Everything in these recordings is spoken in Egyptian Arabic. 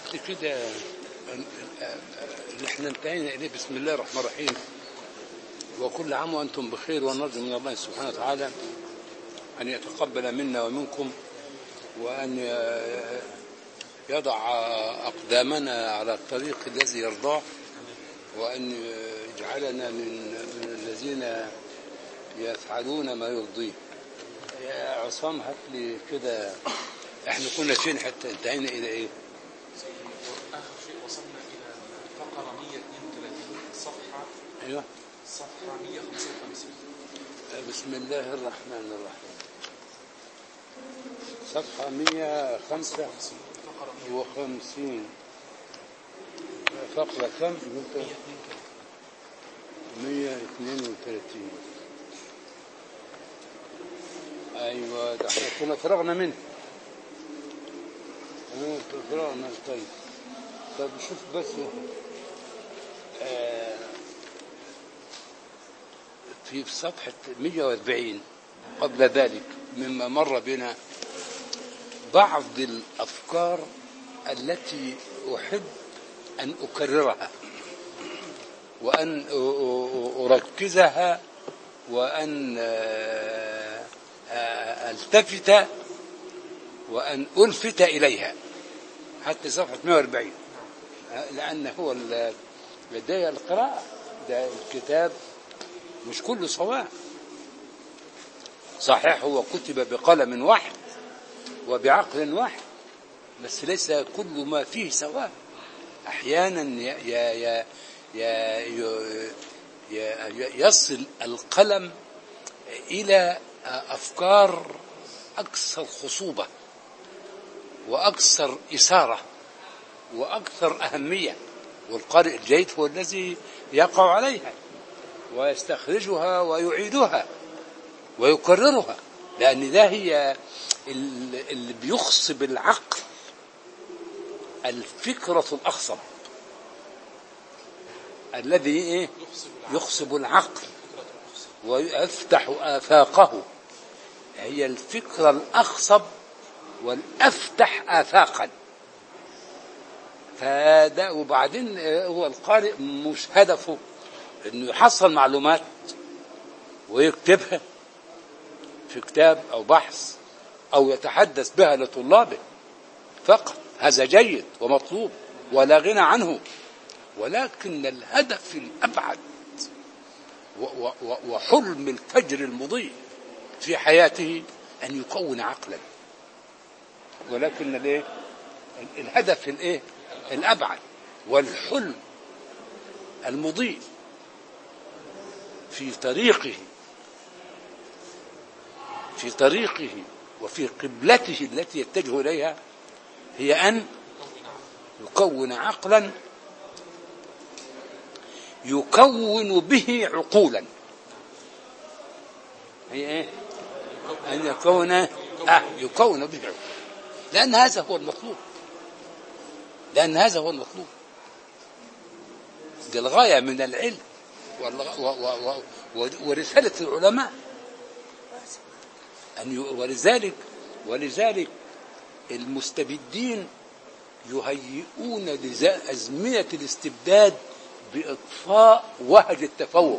هات لي كده اللي احنا انتهينا اليه بسم الله الرحمن الرحيم وكل عام وانتم بخير ونرجو من الله سبحانه وتعالى ان يتقبل منا ومنكم وان يضع اقدامنا على الطريق الذي يرضاه وان يجعلنا من من الذين يفعلون ما يرضيه يا عصام هات لي كده احنا كنا فين حتى انتهينا الى ايه؟ آخر شيء وصلنا إلى الفقرة 132 صفحة ايوه صفحة 155 بسم الله الرحمن الرحيم صفحة 155 فقرة فقرة كم؟ 132 132 ايوه ده احنا كنا فرغنا منه آه، فرغنا طيب طب شوف بس آه، في صفحة 140 قبل ذلك مما مر بنا بعض الأفكار التي أحب أن أكررها وأن أركزها وأن آه، آه، ألتفت وأن ألفت إليها حتى صفحة 140 لأن هو ال- لدي القراءة ده الكتاب مش كله صواب صحيح هو كتب بقلم واحد وبعقل واحد بس ليس كل ما فيه سواء احيانا ي- ي- ي- ي- ي- ي- يصل القلم الى افكار اكثر خصوبه واكثر اثاره واكثر اهميه والقارئ الجيد هو الذي يقع عليها ويستخرجها ويعيدها ويكررها لأن ده هي ال- اللي بيخصب العقل الفكرة الأخصب الذي إيه؟ يخصب العقل يخصب العقل فكرة الأخصر ويفتح آفاقه هي الفكرة الأخصب والأفتح آفاقا فده وبعدين آه، هو القارئ مش هدفه انه يحصل معلومات ويكتبها في كتاب او بحث او يتحدث بها لطلابه فقط هذا جيد ومطلوب ولا غنى عنه ولكن الهدف الابعد و- و- و- وحلم الفجر المضيء في حياته ان يكون عقلا ولكن الايه ال- الهدف الايه الابعد والحلم المضيء في طريقه في طريقه وفي قبلته التي يتجه اليها هي ان يكون عقلا يكون به عقولا هي ايه ان يكون آه يكون به عقولا لان هذا هو المطلوب لان هذا هو المطلوب دي الغايه من العلم والغ- و- و- و- ورساله العلماء أن ي... ولذلك ولذلك المستبدين يهيئون لز- أزمنة الاستبداد بإطفاء وهج التفوق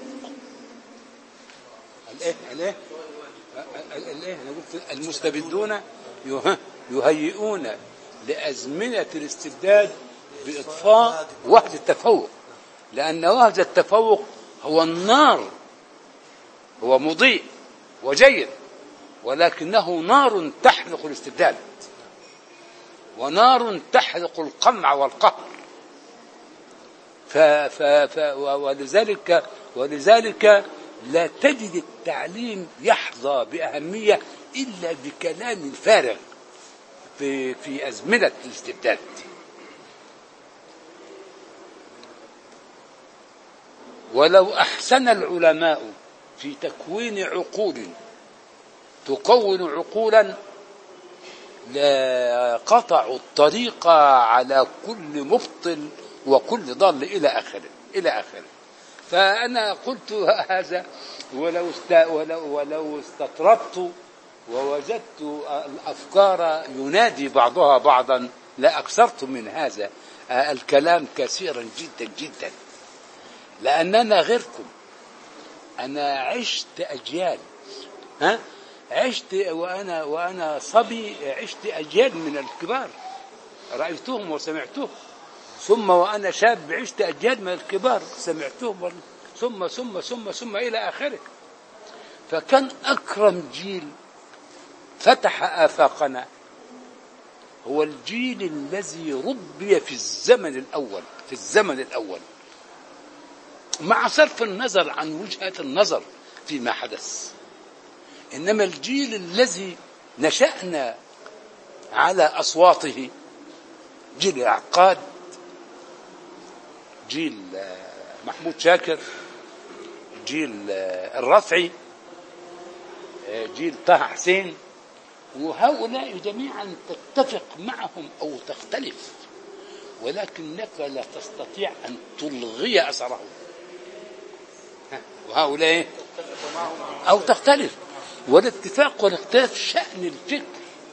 الإيه الإيه ال- الإيه أنا قلت المستبدون يه- يهيئون لأزمنة الاستبداد بإطفاء وهج التفوق لأن وهج التفوق هو النار هو مضيء وجيد ولكنه نار تحرق الاستبداد ونار تحرق القمع والقهر ف ف ف و- ولذلك ولذلك لا تجد التعليم يحظى بأهمية إلا بكلام فارغ في في أزمنة الاستبداد ولو أحسن العلماء في تكوين عقول تكون عقولا لقطعوا الطريق على كل مبطل وكل ضال إلى آخره إلى آخره فأنا قلت هذا ولو است ولو ولو استطربت ووجدت الأفكار ينادي بعضها بعضا لا أكثرت من هذا آه، الكلام كثيرا جدا جدا لأننا غيركم أنا عشت أجيال ها عشت وأنا وأنا صبي عشت أجيال من الكبار رأيتهم وسمعتهم ثم وأنا شاب عشت أجيال من الكبار سمعتهم ثم ثم ثم ثم إلى آخره فكان أكرم جيل فتح آفاقنا هو الجيل الذي ربي في الزمن الأول في الزمن الأول مع صرف النظر عن وجهة النظر فيما حدث إنما الجيل الذي نشأنا على أصواته جيل العقاد جيل آه، محمود شاكر جيل آه، الرفعي آه، جيل طه حسين وهؤلاء جميعا تتفق معهم أو تختلف ولكنك لا تستطيع أن تلغي أثرهم ها، وهؤلاء إيه؟ أو تختلف والاتفاق والاختلاف شأن الفكر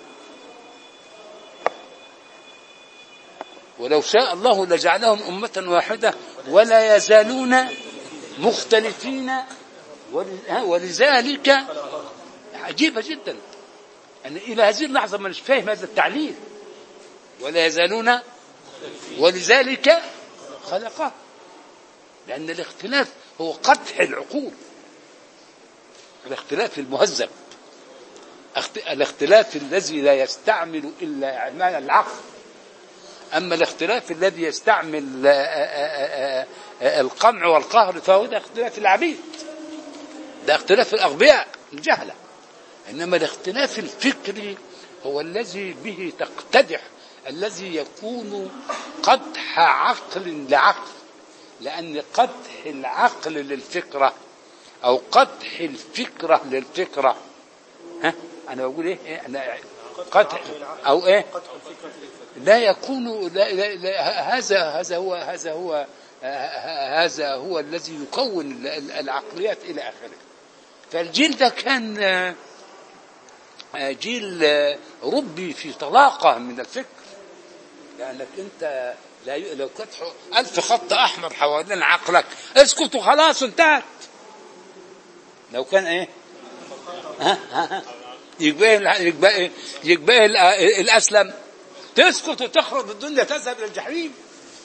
ولو شاء الله لجعلهم أمة واحدة ولا يزالون مختلفين ول- ها، ولذلك عجيبة جدا أن إلى هذه اللحظة ما مش فاهم هذا التعليل ولا يزالون ولذلك خلقه لأن الاختلاف هو قدح العقول الاختلاف المهذب اخت- الاختلاف الذي لا يستعمل إلا أعمال العقل أما الاختلاف الذي يستعمل آه، آه، آه، آه، القمع والقهر فهو ده اختلاف العبيد ده اختلاف الأغبياء الجهلة إنما الاختلاف الفكري هو الذي به تقتدح الذي يكون قدح عقل لعقل لأن قدح العقل للفكرة أو قدح الفكرة للفكرة ها أنا بقول إيه إيه؟ أنا قدح أو إيه لا يكون لا لا لا هذا هذا هو هذا هو آه، هذا هو الذي يكون ال- ال- العقليات إلى آخره فالجيل ده كان آه، آه، جيل آه، ربي في طلاقة من الفكر لأنك أنت لا ي... لو كنت ح- ألف خط أحمر حوالين عقلك اسكت وخلاص انتهت لو كان إيه ها ها ها يبقى ال- يبقى إيه؟ يبقى ال- الأسلم تسكت وتخرج الدنيا تذهب إلى الجحيم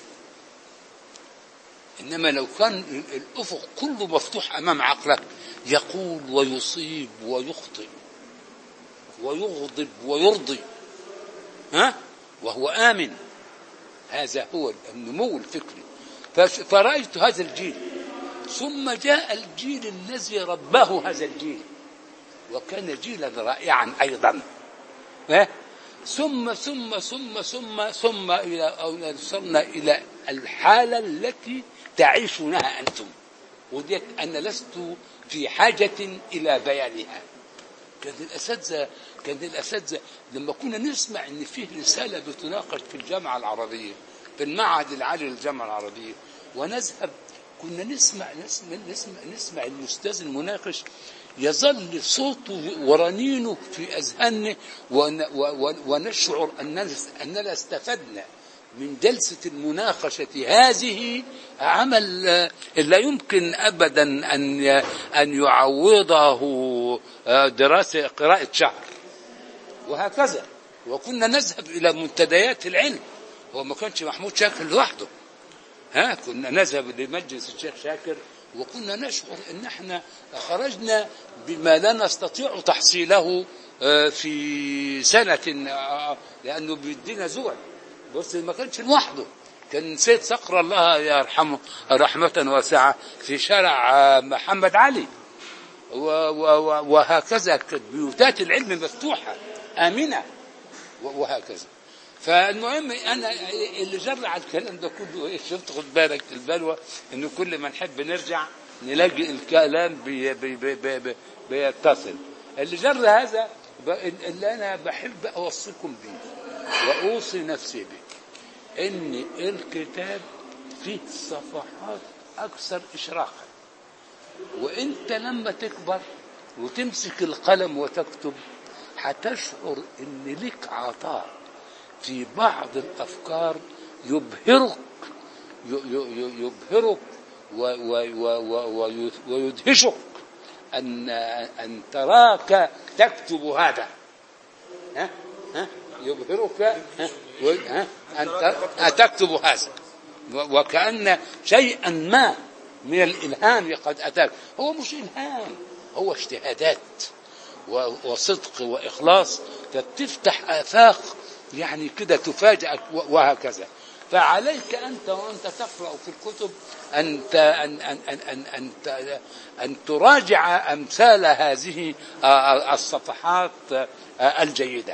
إنما لو كان ال- الأفق كله مفتوح أمام عقلك يقول ويصيب ويخطئ ويغضب ويرضي ها وهو آمن هذا هو النمو الفكري فش- فرأيت هذا الجيل ثم جاء الجيل الذي رباه هذا الجيل وكان جيلا رائعا أيضا ها؟ ثم ثم ثم ثم ثم إلى أو وصلنا إلى الحالة التي تعيشونها أنتم وديت أنا لست في حاجة إلى بيانها كان الأساتذة كان الأساتذة لما كنا نسمع إن فيه رسالة بتناقش في الجامعة العربية في المعهد العالي للجامعة العربية ونذهب كنا نسمع نسمع نسمع, نسمع الأستاذ المناقش يظل صوته ورنينه في أذهاننا ون- و- و- ونشعر أننا أننا استفدنا من جلسة المناقشة هذه عمل آه، لا يمكن أبدا أن ي- أن يعوضه آه، دراسة قراءة شهر وهكذا وكنا نذهب إلى منتديات العلم هو ما كانش محمود شاكر لوحده ها كنا نذهب لمجلس الشيخ شاكر وكنا نشعر ان احنا خرجنا بما لا نستطيع تحصيله آه، في سنة آه، لأنه بيدينا زوع بس ما كانش لوحده كان سيد صقر الله يرحمه رحمة واسعة في شارع آه، محمد علي و- و- و- وهكذا كانت بيوتات العلم مفتوحة آمنة و- وهكذا فالمهم انا اللي جرى على الكلام ده كله ايه شفت خد بالك البلوى انه كل ما نحب نرجع نلاقي الكلام بي بي بي بي بي بيتصل اللي جرى هذا ب- اللي انا بحب اوصيكم به واوصي نفسي به ان الكتاب فيه صفحات اكثر اشراقا وانت لما تكبر وتمسك القلم وتكتب هتشعر ان لك عطاء في بعض الافكار يبهرك ي- ي- ي- يبهرك و- و- و- و- وي- ويدهشك ان ان تراك تكتب هذا ها ها يبهرك ها و- ها ان ت- أن تكتب هذا و- وكأن شيئا ما من الإلهام قد أتاك هو مش إلهام هو اجتهادات و- وصدق وإخلاص فتفتح آفاق يعني كده تفاجئك و- وهكذا فعليك أنت وأنت تقرأ في الكتب أن ت- أن أن أن أن أن, ت- أن تراجع أمثال هذه آه، الصفحات آه، الجيدة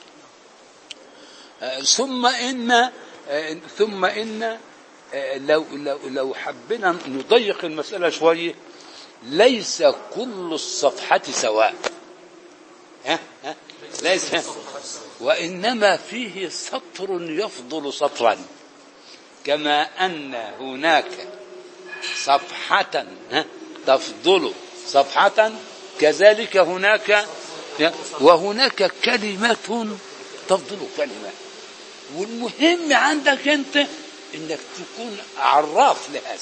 آه، ثم إن آه، ثم إن آه، لو لو لو حبينا نضيق المسألة شوية ليس كل الصفحة سواء ها ها ليس وإنما فيه سطر يفضل سطرا كما أن هناك صفحة ها، تفضل صفحة كذلك هناك وهناك كلمة تفضل كلمة والمهم عندك أنت أنك تكون عراف لهذا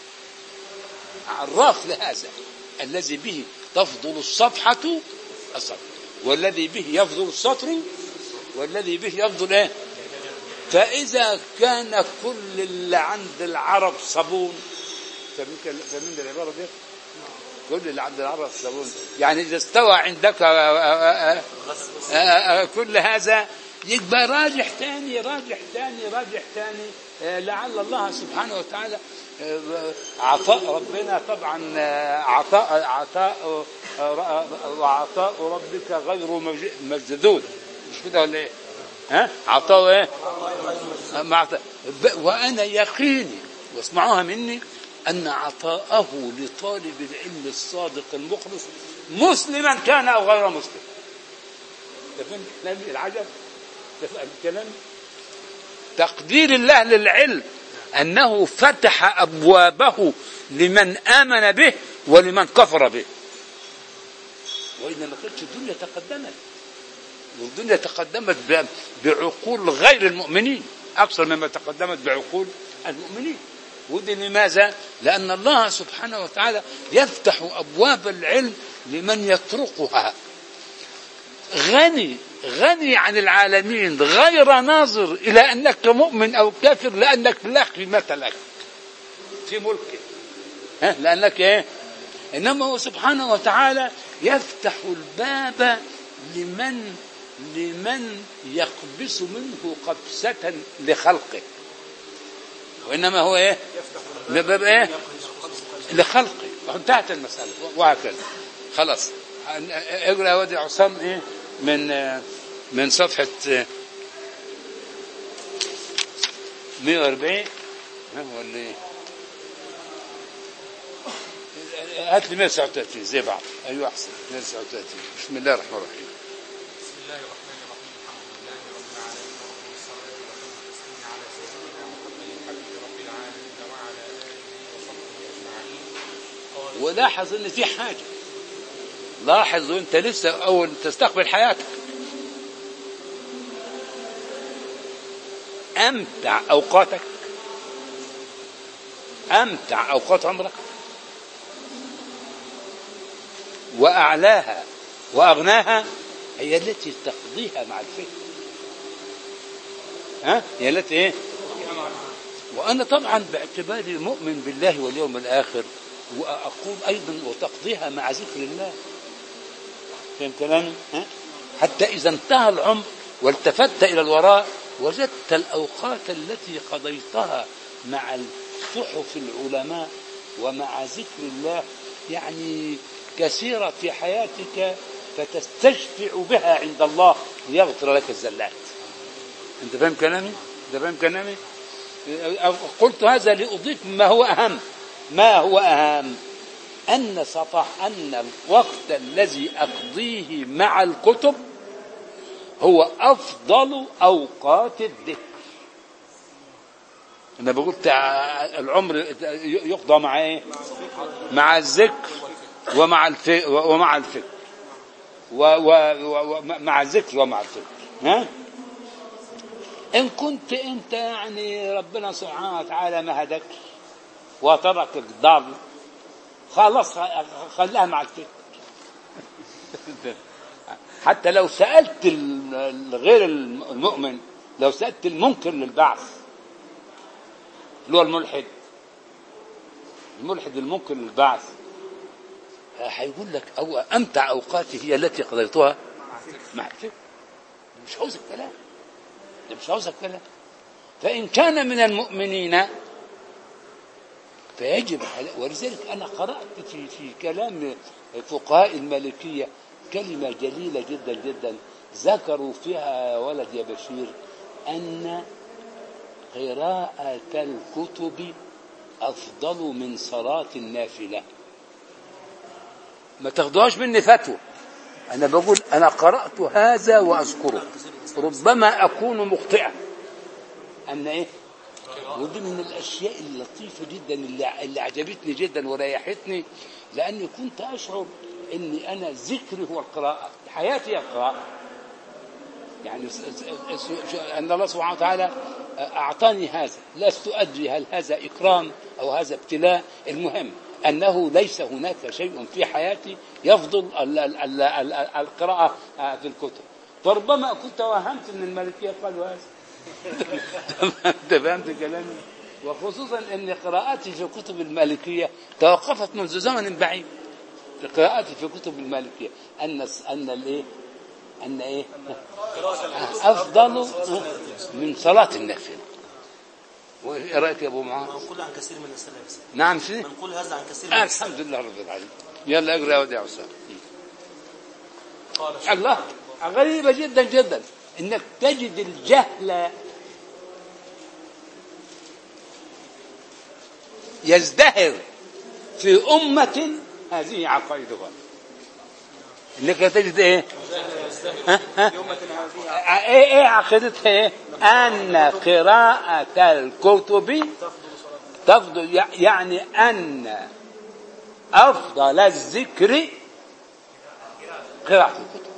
عراف لهذا الذي به تفضل الصفحة السطر والذي به يفضل السطر والذي به يفضل ايه فإذا كان كل اللي عند العرب صابون فمن فمن العبارة دي كل اللي عند العرب صابون يعني إذا استوى عندك آه، آه، آه، آه، كل هذا يبقى راجح تاني راجح تاني راجح تاني آه، لعل الله سبحانه وتعالى آه، عطاء ربنا طبعا آه، عطاء عطاء آه، وعطاء ربك غير مج- مجدود مش كده ولا ايه؟ ها؟ عطاء ايه؟ مع عطاء. ب- وانا يقيني واسمعوها مني ان عطاءه لطالب العلم الصادق المخلص مسلما كان او غير مسلم. تفهم كلامي العجب؟ تفهم كلامي؟ تقدير الله للعلم أنه فتح أبوابه لمن آمن به ولمن كفر به وإلا ما كانتش الدنيا تقدمت والدنيا تقدمت ب- بعقول غير المؤمنين أكثر مما تقدمت بعقول المؤمنين ودي لماذا؟ لأن الله سبحانه وتعالى يفتح أبواب العلم لمن يطرقها غني غني عن العالمين غير ناظر إلى أنك مؤمن أو كافر لأنك لا قيمة لك في ملكه ها؟ لأنك إيه إنما هو سبحانه وتعالى يفتح الباب لمن لمن يقبس منه قبسة لخلقه وإنما هو إيه باب إيه لخلقه انتهت المسألة وهكذا خلاص اقرأ يا وادي عصام إيه من من صفحة 140 ها ولا ايه؟ هات لي 139 زي بعض ايوه احسن 139 بسم الله الرحمن الرحيم بسم الله الرحمن الرحيم الحمد لله رب العالمين والصلاة والسلام على سيدنا محمد الحبيب رب العالمين وعلى آله وصحبه أجمعين قال ولاحظ ان في حاجه لاحظ وانت لسه اول تستقبل حياتك امتع اوقاتك امتع اوقات عمرك واعلاها واغناها هي التي تقضيها مع الفكر ها هي التي ايه وانا طبعا باعتباري مؤمن بالله واليوم الاخر واقول ايضا وتقضيها مع ذكر الله فهم كلامي ها؟ حتى اذا انتهى العمر والتفت الى الوراء وجدت الاوقات التي قضيتها مع صحف العلماء ومع ذكر الله يعني كثيره في حياتك فتستشفع بها عند الله ليغفر لك الزلات انت فاهم كلامي انت فاهم كلامي قلت هذا لأضيف ما هو أهم ما هو أهم أن صفح أن الوقت الذي أقضيه مع الكتب هو أفضل أوقات الذكر أنا بقول تع- العمر يقضى مع إيه؟ مع الذكر ومع الف... ومع الفكر و... و... و... مع الذكر ومع الفكر ها؟ إن كنت أنت يعني ربنا سبحانه وتعالى ما هدكش وتركك ضال خلاص خلاها مع الفكر حتى لو سألت ال- غير المؤمن لو سألت المنكر للبعث اللي هو الملحد الملحد المنكر للبعث آه، هيقول لك أو أمتع أوقاتي هي التي قضيتها مع الفكر مش عاوز الكلام ده مش عاوز الكلام فإن كان من المؤمنين فيجب على ولذلك أنا قرأت في في كلام فقهاء المالكية كلمة جليلة جدا جدا ذكروا فيها ولد يا بشير أن قراءة الكتب أفضل من صلاة النافلة ما تاخدوهاش مني فتوى أنا بقول أنا قرأت هذا وأذكره ربما أكون مخطئا أن إيه ودي من الاشياء اللطيفه جدا اللي, اللي عجبتني جدا وريحتني لاني كنت اشعر اني انا ذكري هو القراءه حياتي هي القراءه يعني س- س- س- ان الله سبحانه وتعالى اعطاني هذا لست ادري هل هذا اكرام او هذا ابتلاء المهم انه ليس هناك شيء في حياتي يفضل ال- ال- ال- ال- القراءه في الكتب فربما كنت وهمت ان الملكيه قالوا هذا انت فهمت كلامي وخصوصا ان قراءاتي في كتب المالكيه توقفت منذ زمن بعيد قراءاتي في كتب المالكيه ان ان الايه ان ايه افضل من صلاه النافله وايه رايك يا ابو معاذ منقول عن كثير من السلف نعم شنو منقول هذا عن كثير من آه السلف الحمد لله رب العالمين يلا اقرا يا ودي يا عسام قال الشيخ الله غريبة جدا جدا انك تجد الجهل يزدهر في أمة هذه عقائدها انك تجد ايه؟ ها؟ ها؟ ايه ايه عقيدتها ايه؟ ان قراءة الكتب تفضل يعني ان افضل الذكر قراءة الكتب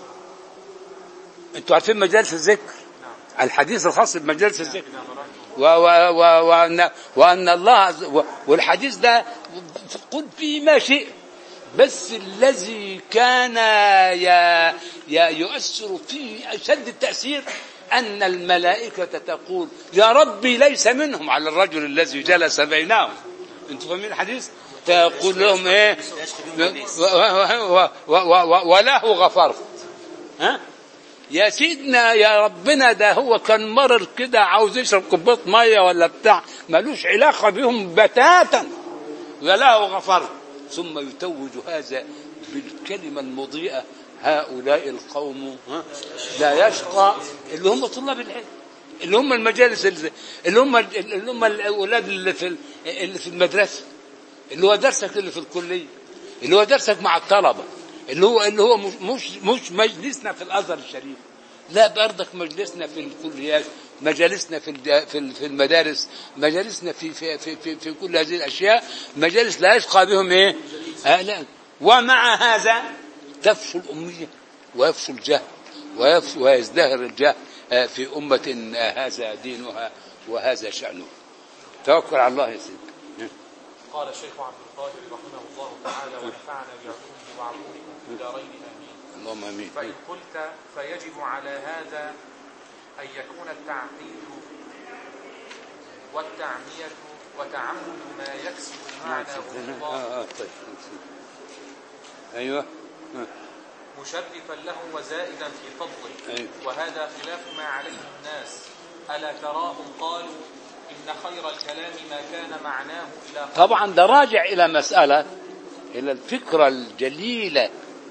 انتوا عارفين مجالس الذكر الحديث الخاص بمجالس الذكر و و و وأن, وأن الله عز- و- والحديث ده قل فيه ما شئت بس الذي كان ي- ي- يؤثر فيه أشد التأثير أن الملائكة تقول يا ربي ليس منهم على الرجل الذي جلس بينهم انتوا فاهمين الحديث تقول لهم ايه و- و- و- و- و- وله غفرت ها يا سيدنا يا ربنا ده هو كان مرر كده عاوز يشرب كوبايه ميه ولا بتاع ملوش علاقه بهم بتاتا وله غفرت ثم يتوج هذا بالكلمه المضيئه هؤلاء القوم ها لا يشقى اللي هم طلاب العلم اللي هم المجالس اللي اللي هم اللي هم الاولاد اللي في اللي في المدرسه اللي هو درسك اللي في الكليه اللي هو درسك مع الطلبه اللي هو اللي هو مش مش, مش مجلسنا في الازهر الشريف لا برضك مجلسنا في الكليات مجالسنا في الد- في ال- في المدارس مجالسنا في في في في, في كل هذه الاشياء مجالس لا يشقى بهم ايه؟ آه لا ومع هذا تفشو الاميه ويفشو الجهل ويفشو ويزدهر الجهل آه، في امه آه، هذا دينها وهذا شانه توكل على الله يا سيدي قال الشيخ عبد القادر رحمه الله تعالى ونفعنا بعلومه وعلومكم في الدارين امين اللهم امين فإن قلت فيجب على هذا أن يكون التعقيد والتعمية وتعمد ما يكسب المعنى والله آه، آه، طيب ايوه آه. مشرفا له وزائدا في فضله أيوة. وهذا خلاف ما عليه الناس ألا تراهم قالوا إن خير الكلام ما كان معناه إلى طبعا ده راجع الى مساله الى الفكره الجليله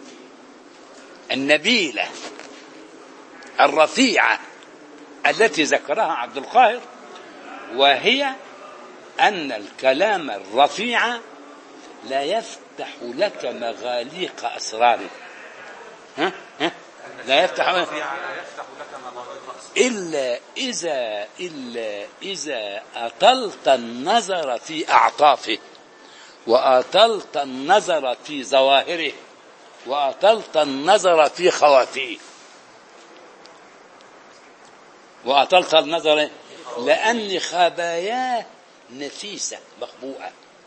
النبيله الرفيعه التي ذكرها عبد القاهر وهي ان الكلام الرفيع لا يفتح لك مغاليق اسراره ها ها لا يفتح لا يفتح لك مغاليق أسرار إلا إذا إلا إذا أطلت النظر في أعطافه وأطلت النظر في ظواهره وأطلت النظر في خوافيه وأطلت النظر لأن خباياه نفيسة مخبوءة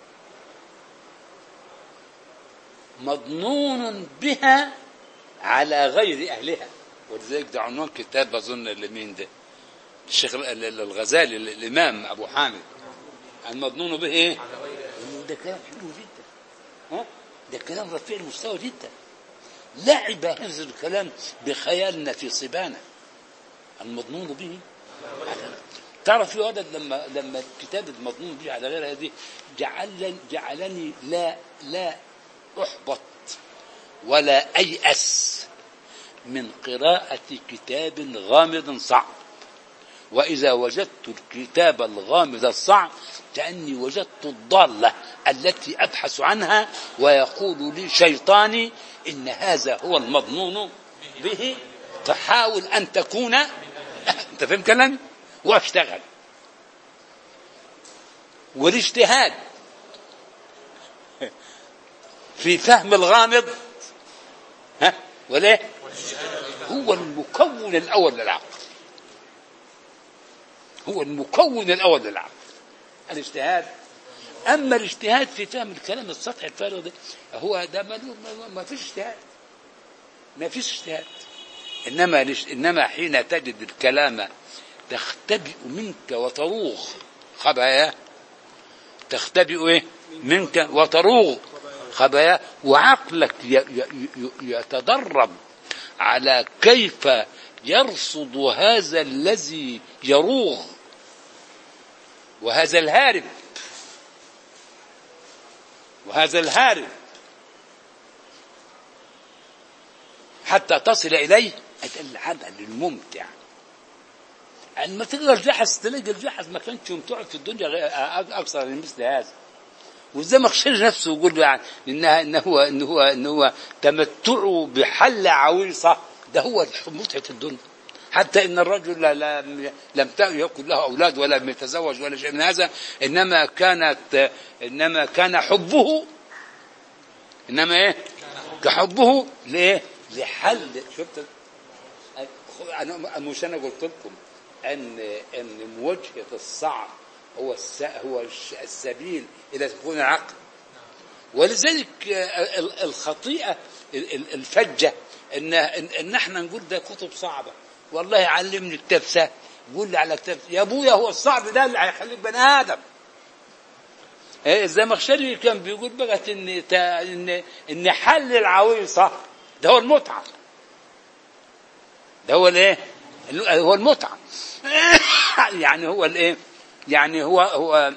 مظنون بها على غير أهلها ولذلك ده عنوان كتاب أظن لمين ده الشيخ ال- ال- الغزالي الإمام أبو حامد المظنون به إيه؟ إنه ده كلام حلو جدا ها؟ ده كلام رفيع المستوى جدا لعب هذا الكلام بخيالنا في صبانا المظنون به تعرف يا ولد لما لما الكتاب المظنون به على غير هذه جعلني جعلني لا لا احبط ولا ايأس من قراءة كتاب غامض صعب وإذا وجدت الكتاب الغامض الصعب كأني وجدت الضالة التي أبحث عنها ويقول لي شيطاني إن هذا هو المظنون به فحاول أن تكون أنت فهم كلامي واشتغل والاجتهاد في فهم الغامض ها وليه هو المكون الأول للعقل هو المكون الأول للعقل الاجتهاد أما الاجتهاد في فهم الكلام السطحي الفارغ ده هو ده ما, ما- ما فيش اجتهاد ما فيش اجتهاد إنما الاج- إنما حين تجد الكلام تختبئ منك وتروغ خباياه تختبئ إيه منك وتروغ خباياه وعقلك ي- ي- ي- يتدرب على كيف يرصد هذا الذي يروغ وهذا الهارب وهذا الهارب حتى تصل إليه هذا العمل الممتع لما تقرا الجحس تلاقي الجحس ما كانش ممتع في الدنيا غير- اكثر من مثل هذا والزمخشري نفسه يقول له يعني انها ان هو ان هو ان هو تمتعه بحل عويصه ده هو متعه الدنيا حتى ان الرجل لا- لم لم يكن له اولاد ولم يتزوج ولا شيء من هذا انما كانت انما كان حبه انما ايه كحبه لايه لحل شفت انا مش انا قلت لكم ان ان مواجهه الصعب هو الس... هو الش- السبيل الى تكون العقل ولذلك آه، ال- الخطيئه ال- ال- الفجه ان ان إن احنا نقول ده كتب صعبه والله علمني كتاب سهل قول لي على كتاب يا ابويا هو الصعب ده اللي هيخليك بني ادم إيه، الزمخشري كان بيقول بقى ان تا- ان ان حل العويصه ده هو المتعه ده هو الايه هو المتعه يعني هو الايه يعني هو هو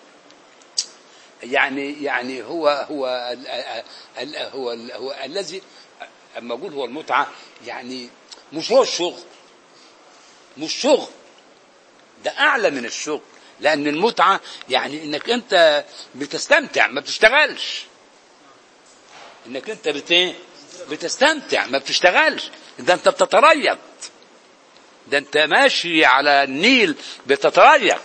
يعني يعني هو هو ال ال هو ال هو الذي اما اقول هو المتعه يعني مش هو الشغل مش شغل ده اعلى من الشغل لان المتعه يعني انك انت بتستمتع ما بتشتغلش انك انت بت إيه؟ بتستمتع ما بتشتغلش ده انت بتتريض ده انت ماشي على النيل بتتريض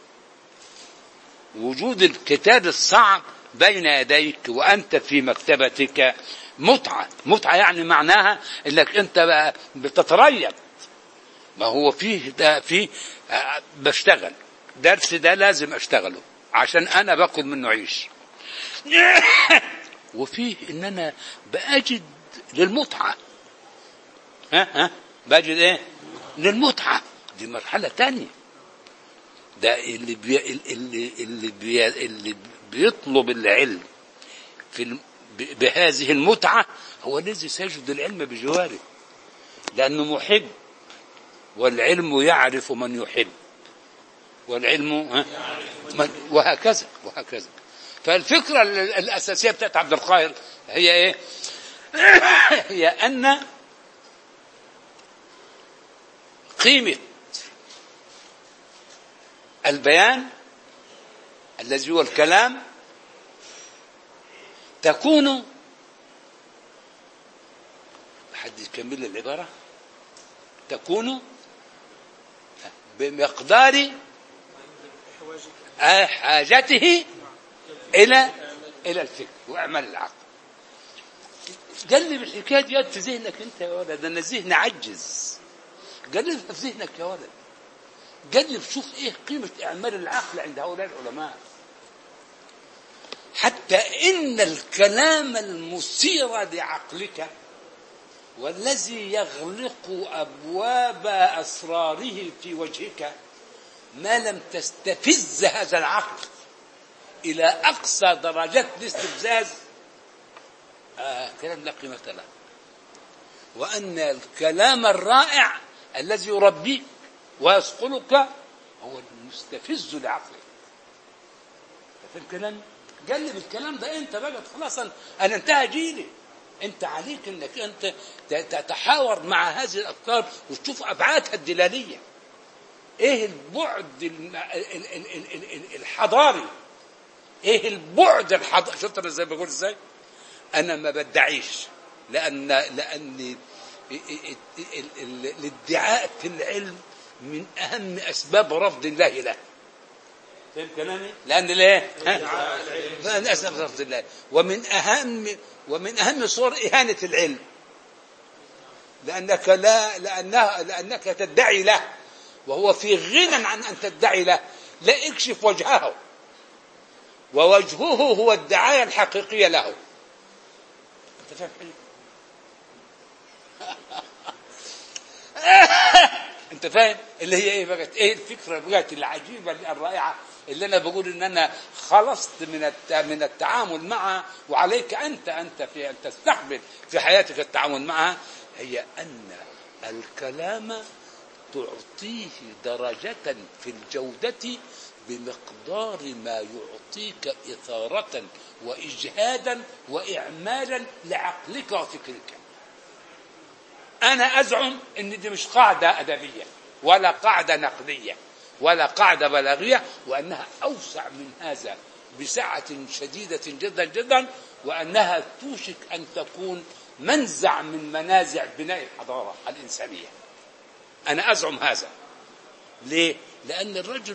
وجود الكتاب الصعب بين يديك وانت في مكتبتك متعه متعه يعني معناها انك انت بقى بتتريض ما هو فيه ده فيه آه، بشتغل درس ده لازم اشتغله عشان انا باكل منه عيش وفيه ان انا باجد للمتعه ها ها باجد ايه للمتعه دي مرحله تانية ده اللي بي اللي اللي بي اللي بيطلب العلم في الم- ب- بهذه المتعه هو الذي سيجد العلم بجواره لانه محب والعلم يعرف من يحب والعلم ها من وهكذا وهكذا فالفكرة ال- الأساسية بتاعت عبد القاهر هي إيه؟ هي أن قيمة البيان الذي هو الكلام تكون حد يكمل لي العبارة تكون بمقدار حاجته إلى إلى الفكر وأعمال العقل قلب الحكاية دي في ذهنك أنت يا ولد أنا ذهني عجز قلبها في ذهنك يا ولد جرب شوف ايه قيمة اعمال العقل عند هؤلاء العلماء حتى ان الكلام المثير لعقلك والذي يغلق ابواب اسراره في وجهك ما لم تستفز هذا العقل الى اقصى درجات الاستفزاز آه كلام لا قيمه له وان الكلام الرائع الذي يربيك ويصقلك هو المستفز لعقلك فاهم كلامي؟ جلب الكلام ده انت بقى خلاص انا أنا انتهى جيلي انت عليك انك انت تتحاور مع هذه الافكار وتشوف ابعادها الدلاليه ايه البعد الم- ال- ال- ال- ال- ال- الحضاري ايه البعد الحضاري شفت انا ازاي بقول ازاي انا ما بدعيش لان لان ال- ال- ال- الادعاء في العلم من اهم اسباب رفض الله له فاهم كلامي؟ لأن ليه؟ ها؟ لأن أسباب رفض الله ومن أهم ومن أهم صور إهانة العلم لأنك لا لأنها لأنك تدعي له وهو في غنى عن أن تدعي له لا اكشف وجهه ووجهه هو الدعاية الحقيقية له أنت فاهم حاجة؟ انت فاهم اللي هي ايه بقت ايه الفكره بقت العجيبه الرائعه اللي انا بقول ان انا خلصت من الت- من التعامل معها وعليك انت انت في ان تستقبل في حياتك التعامل معها هي ان الكلام تعطيه درجة في الجودة بمقدار ما يعطيك إثارة وإجهادا وإعمالا لعقلك وفكرك أنا أزعم أن دي مش قاعدة أدبية ولا قاعدة نقدية ولا قاعدة بلاغية وأنها أوسع من هذا بسعة شديدة جدا جدا وأنها توشك أن تكون منزع من منازع بناء الحضارة الإنسانية أنا أزعم هذا ليه؟ لأن الرجل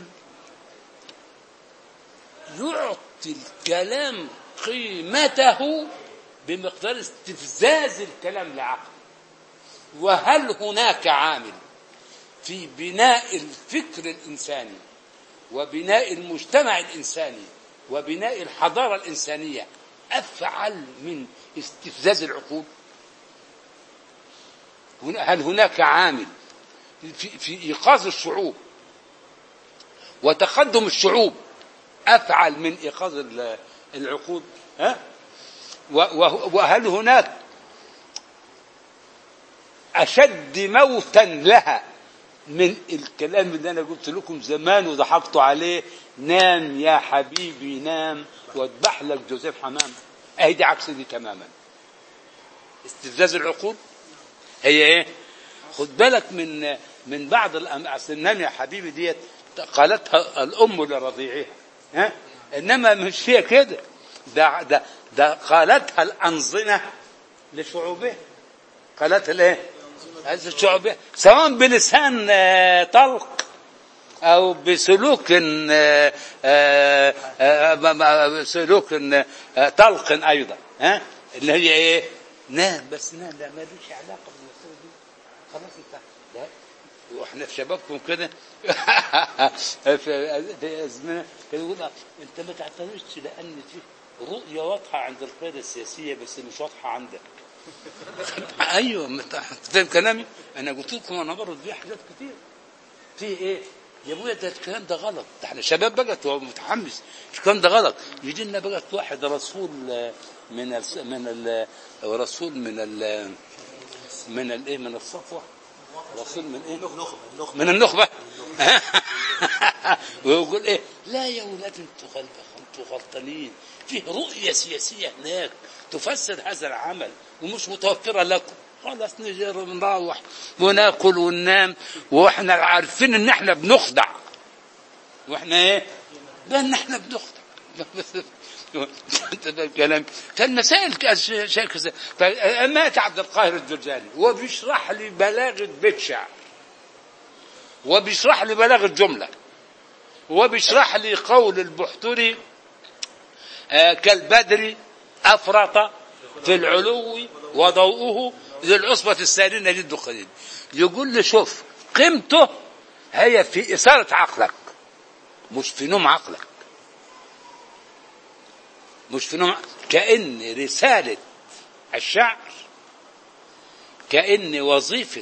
يعطي الكلام قيمته بمقدار استفزاز الكلام لعقله وهل هناك عامل في بناء الفكر الإنساني وبناء المجتمع الإنساني وبناء الحضارة الإنسانية أفعل من استفزاز العقول هنا- هل هناك عامل في, في إيقاظ الشعوب وتقدم الشعوب أفعل من إيقاظ ال- العقول ها؟ و- و- وهل هناك أشد موتا لها من الكلام اللي أنا قلت لكم زمان وضحكتوا عليه نام يا حبيبي نام واذبح لك جوزيف حمام أهي دي عكس دي تماما استفزاز العقول هي ايه خد بالك من من بعض الأم... أصل النام يا حبيبي ديت قالتها الأم لرضيعها ها إنما مش هي كده ده ده ده قالتها الأنظمة لشعوبها قالتها ليه؟ هذه الشعوبية سواء بلسان آه، طلق أو بسلوك آه، آه، آه، ب- ب- سلوك آه، طلق أيضا ها اللي هي إيه؟ نام بس نام لا مالوش علاقة بالمسألة دي خلاص أنت لا واحنا في شبابكم كده في في ازمنه كان يقول انت ما تعترضش لان في رؤيه واضحه عند القياده السياسيه بس مش واضحه عندك ايوه ما انت فاهم كلامي انا قلت لكم انا برد فيه حاجات كتير في ايه يا ابويا ده الكلام ده غلط ده احنا شباب بقت هو متحمس الكلام ده غلط يجي لنا بقت واحد رسول آه، من ال من ال رسول من ال من الايه من الصفوه رسول من ايه نخبة نخبة من النخبة ويقول ايه لا يا ولاد انتوا غلط انتوا غلطانين فيه رؤية سياسية هناك تفسر هذا العمل ومش متوفرة لكم خلاص نجي نروح وناكل وننام واحنا عارفين ان احنا بنخدع واحنا ايه بان احنا بنخدع انت فاهم الكلام فالمسائل كأس- شيء كذا فمات عبد القاهر الجرجاني وبيشرح لي بلاغه بيت شعر وبيشرح لي بلاغه جمله وبيشرح لي قول البحتري آه، كالبدر افرط في العلو وضوءه للعصبة السالنة للدخان يقول لي شوف قيمته هي في إثارة عقلك مش في نوم عقلك مش في نوم كأن رسالة الشعر كأن وظيفة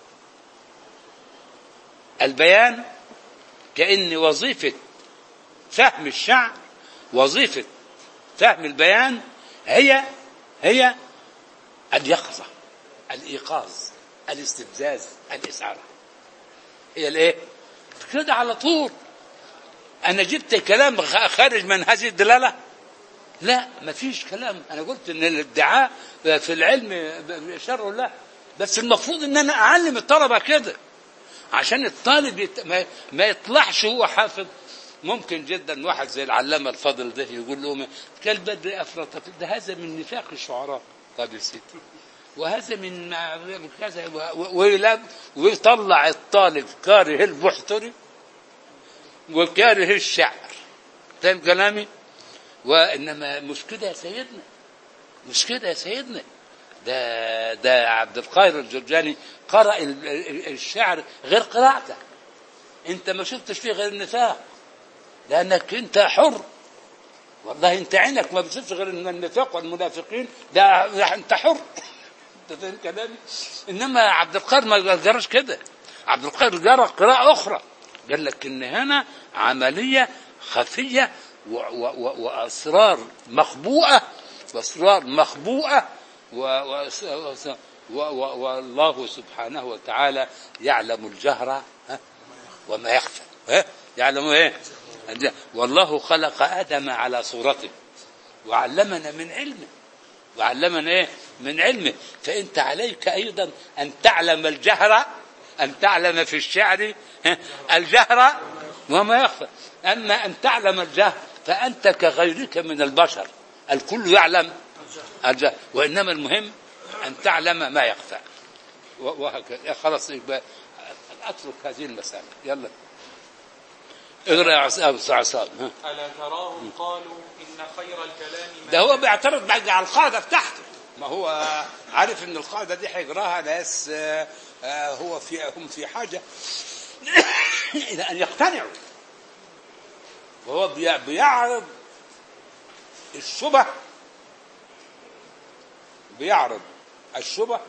البيان كأن وظيفة فهم الشعر وظيفة فهم البيان هي هي اليقظة الإيقاظ الاستفزاز الإسعارة هي الإيه؟ كده على طول أنا جبت كلام خ- خارج من هذه الدلالة لا ما فيش كلام أنا قلت إن الادعاء في العلم شر له بس المفروض إن أنا أعلم الطلبة كده عشان الطالب يت... ما... ما يطلعش هو حافظ ممكن جدا واحد زي العلامة الفاضل ده يقول له كالبدر أفرط ده هذا من نفاق الشعراء طب يا سيدي وهذا من مع- كذا و- ويلاب- ويطلع الطالب كاره البحتري وكاره الشعر فاهم كلامي؟ وانما مش كده يا سيدنا مش كده يا سيدنا ده ده عبد القاهر الجرجاني قرأ ال- ال- الشعر غير قراءتك انت ما شفتش فيه غير النفاق لانك انت حر والله انت عينك ما بتشوفش غير ان النفاق والمنافقين ده ده انت حر انت فاهم كلامي انما عبد القاهر ما جراش كده عبد القاهر جرى قراءة اخرى قال لك ان هنا عملية خفية و و و واسرار مخبوءة واسرار مخبوءة و و و و والله سبحانه وتعالى يعلم الجهر ها وما يخفى ها يعلم ايه والله خلق ادم على صورته وعلمنا من علمه وعلمنا ايه من علمه فانت عليك ايضا ان تعلم الجهر ان تعلم في الشعر ها، الجهر وما يخفى اما ان تعلم الجهر فانت كغيرك من البشر الكل يعلم الجهر وانما المهم ان تعلم ما يخفى و- وهكذا خلاص يبقى اترك هذه المسألة يلا اقرا يا عصام أبو عصام ها. ألا تراهم قالوا إن خير الكلام ما ده هو بيعترض بقى على القاعدة بتاعته ما هو عارف ان القاعدة دي هيجراها ناس آه، آه، هو في هم في حاجة إلى أن يقتنعوا وهو بي- بيعرض الشبه بيعرض الشبه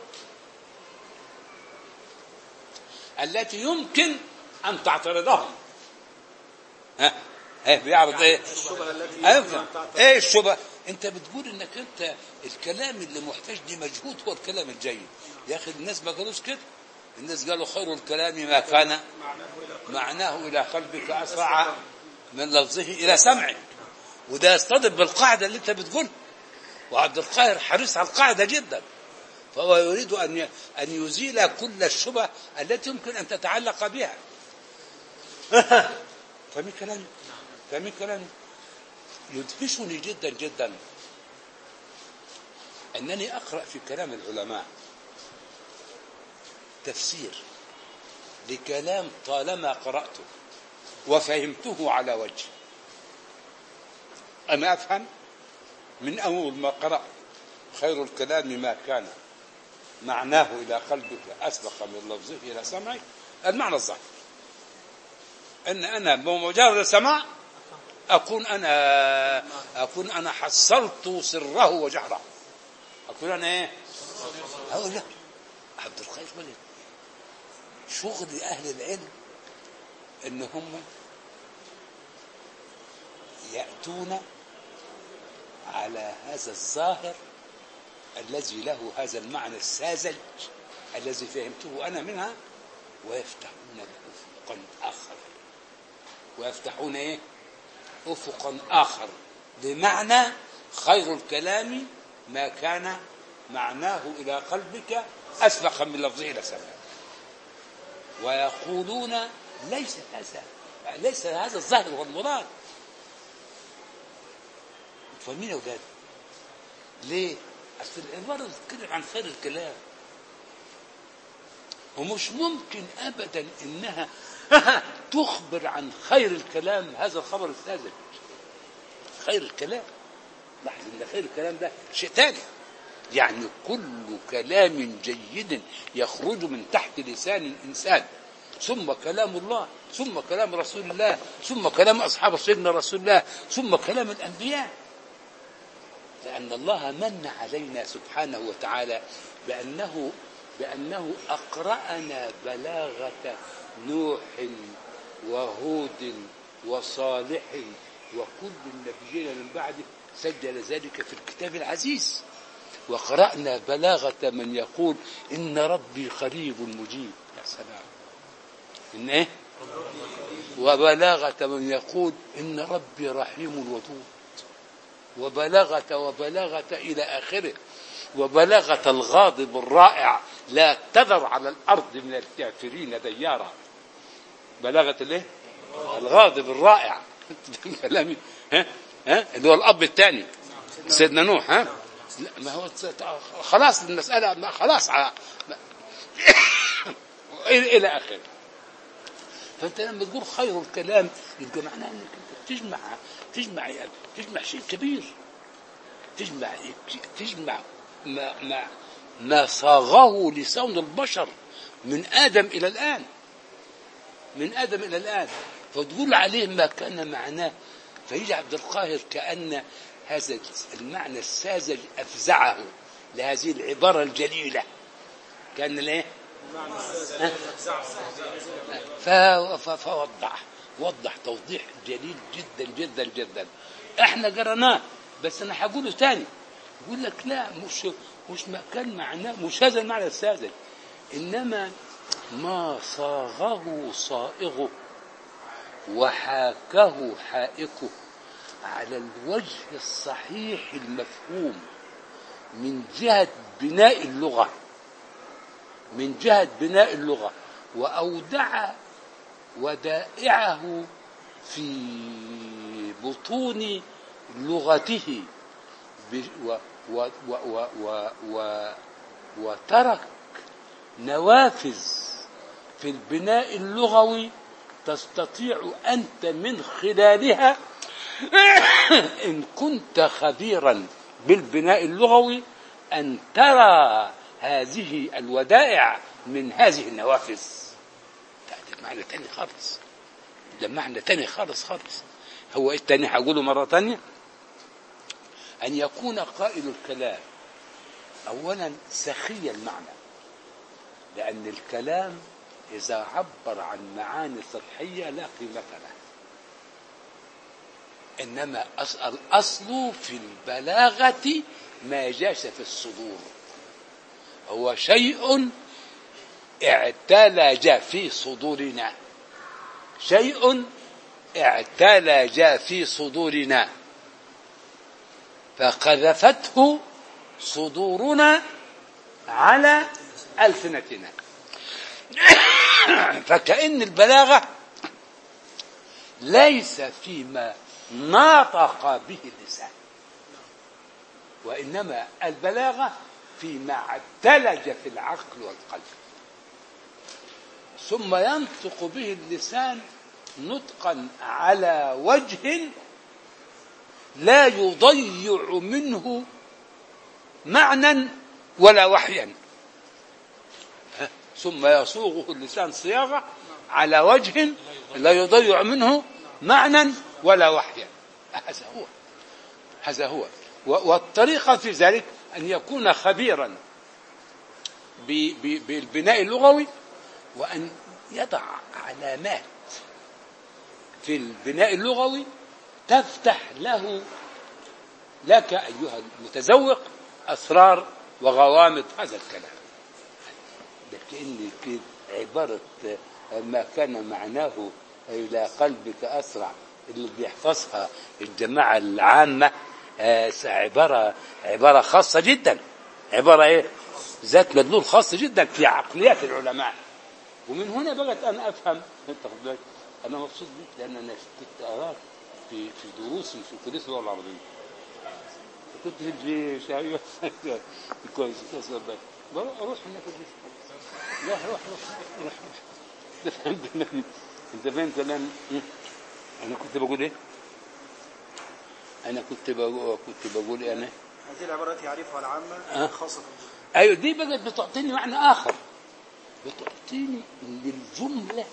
التي يمكن أن تعترضهم ها ها بيعرض ايه الشبهة التي أيوة. ايه الشبه انت بتقول انك انت الكلام اللي محتاج لمجهود هو الكلام الجيد يا اخي الناس ما قالوش كده الناس قالوا خير الكلام ما كان معناه الى قلبك اسرع من لفظه الى سمعك وده يصطدم بالقاعده اللي انت بتقولها وعبد القاهر حريص على القاعده جدا فهو يريد ان ي- ان يزيل كل الشبه التي يمكن ان تتعلق بها فاهمين كلامي فاهمين كلامي يدهشني جدا جدا انني اقرا في كلام العلماء تفسير لكلام طالما قراته وفهمته على وجه انا افهم من اول ما قرات خير الكلام ما كان معناه الى قلبك اسبق من لفظه الى سمعك المعنى الظاهر ان انا بمجرد السماع اكون انا اكون انا حصلت سره وجهره اكون انا ايه؟ اقول لا عبد القادر ولد شغل اهل العلم ان هم ياتون على هذا الظاهر الذي له هذا المعنى الساذج الذي فهمته انا منها ويفتحون افقا اخر ويفتحون ايه افقا اخر بمعنى خير الكلام ما كان معناه الى قلبك اسبق من لفظه الى سمعك ويقولون ليس هذا ليس هذا الظاهر هو المراد فاهمين يا ولاد ليه؟ اصل العباره بتتكلم عن خير الكلام ومش ممكن ابدا انها تخبر عن خير الكلام هذا الخبر الساذج خير الكلام لاحظ ان خير الكلام ده شيء ثاني يعني كل كلام جيد يخرج من تحت لسان الانسان ثم كلام الله ثم كلام رسول الله ثم كلام أصحاب سيدنا رسول الله ثم كلام الأنبياء لأن الله من علينا سبحانه وتعالى بأنه بأنه أقرأنا بلاغة نوح وهود وصالح وكل النبيين من بعده سجل ذلك في الكتاب العزيز وقرأنا بلاغة من يقول إن ربي قريب مجيب يا سلام إن إيه وبلاغة من يقول إن ربي رحيم ودود وبلغت وبلغت إلى آخره وبلغت الغاضب الرائع لا تذر على الأرض من الكافرين ديارا بلغت الايه الغاضب الرائع كلامي ها ها اللي هو الأب الثاني سيدنا نوح ها لا ما هو خلاص المسألة ما خلاص ع- ما- إلى إلى آخره فأنت لما تقول خير الكلام يبقى معناه أنك أنت تجمع تجمع يعني تجمع شيء كبير تجمع تجمع ما ما ما صاغه لسان البشر من آدم إلى الآن من آدم إلى الآن فتقول عليه ما كان معناه فيجي عبد القاهر كأن هذا المعنى الساذج أفزعه لهذه العبارة الجليلة كان الايه؟ ف- ف- فوضح وضح توضيح جليل جدا جدا جدا احنا قرناه بس انا هقوله تاني يقول لك لا مش مش ما كان معناه مش هذا المعنى الساذج انما ما صاغه صائغه وحاكه حائكه على الوجه الصحيح المفهوم من جهة بناء اللغة من جهة بناء اللغة وأودع ودائعه في بطون لغته ب- و و و و و و وترك نوافذ في البناء اللغوي تستطيع أنت من خلالها إن كنت خبيرا بالبناء اللغوي أن ترى هذه الودائع من هذه النوافذ ده ده معنى تاني خالص ده معنى تاني خالص خالص هو إيه التاني هقوله مرة تانية أن يكون قائل الكلام أولا سخي المعنى لأن الكلام إذا عبر عن معاني سطحية لا قيمة له إنما أص- الأصل في البلاغة ما جاش في الصدور هو شيء اعتلج في صدورنا شيء اعتلج في صدورنا فقذفته صدورنا على ألسنتنا فكأن البلاغة ليس فيما ناطق به اللسان وإنما البلاغة فيما اعتلج في العقل والقلب ثم ينطق به اللسان نطقا على وجه لا يضيع منه معنى ولا وحيا ها؟ ثم يصوغه اللسان صياغه على وجه لا يضيع منه معنى ولا وحيا هذا هو هذا هو و- والطريقة في ذلك أن يكون خبيرا ب- ب- بالبناء اللغوي وأن يضع علامات في البناء اللغوي تفتح له لك أيها المتذوق أسرار وغوامض هذا الكلام ده كأن كده عبارة ما كان معناه إلى قلبك أسرع اللي بيحفظها الجماعة العامة آه، عبارة عبارة خاصة جدا عبارة إيه ذات مدلول خاص جدا في عقليات العلماء ومن هنا بقت أنا أفهم أنت خد بالك أنا مبسوط بيك لأن أنا كنت أراك في في دروسي في كلية اللغة العربية كنت في الجيش أيوه كويس كويس والله بروح أروح هناك الجيش لا روح روح روح روح فهمت النبي انت فاهم كلام إيه؟ انا كنت بقول ايه انا كنت بقول كنت بقول ايه انا هذه العبارات يعرفها العامة أه. خاصة ايوه دي بقت بتعطيني معنى اخر بتعطيني ان الجمله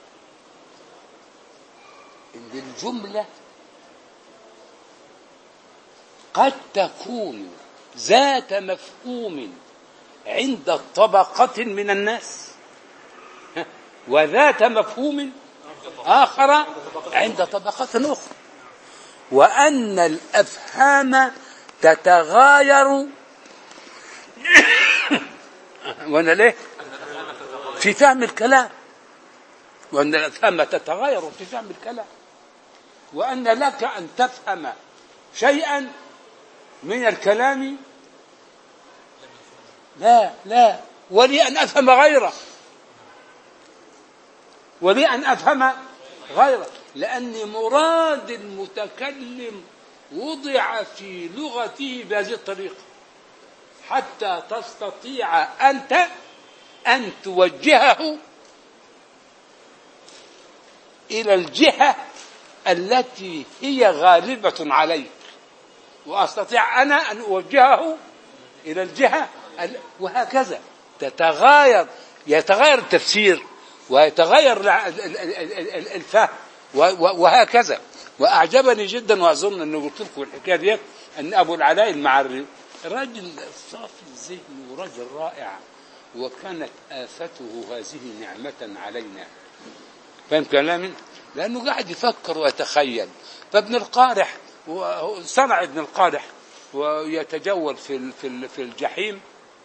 ان الجمله قد تكون ذات مفهوم عند طبقة من الناس ها، وذات مفهوم آخر عند طبقة أخرى وأن الأفهام تتغاير وأنا ليه في فهم الكلام وأن الأفهام تتغاير في فهم الكلام وأن لك أن تفهم شيئا من الكلام لا لا ولي أن أفهم غيره ولي أن أفهم غيره لأن مراد المتكلم وضع في لغته بهذه الطريقة حتى تستطيع أنت أن توجهه إلى الجهة التي هي غالبة عليك وأستطيع أنا أن أوجهه إلى الجهة ال- وهكذا تتغاير يتغير التفسير ويتغير الع- ال- ال- ال- ال- ال- الفهم و- و- وهكذا وأعجبني جدا وأظن أنه قلت لكم الحكاية ديت أن أبو العلاء المعري راجل صافي الذهن ورجل رائع وكانت آفته هذه نعمة علينا فاهم كلامي؟ لأنه قاعد يفكر ويتخيل فابن القارح و- صنع ابن القارح ويتجول في ال- في ال- في الجحيم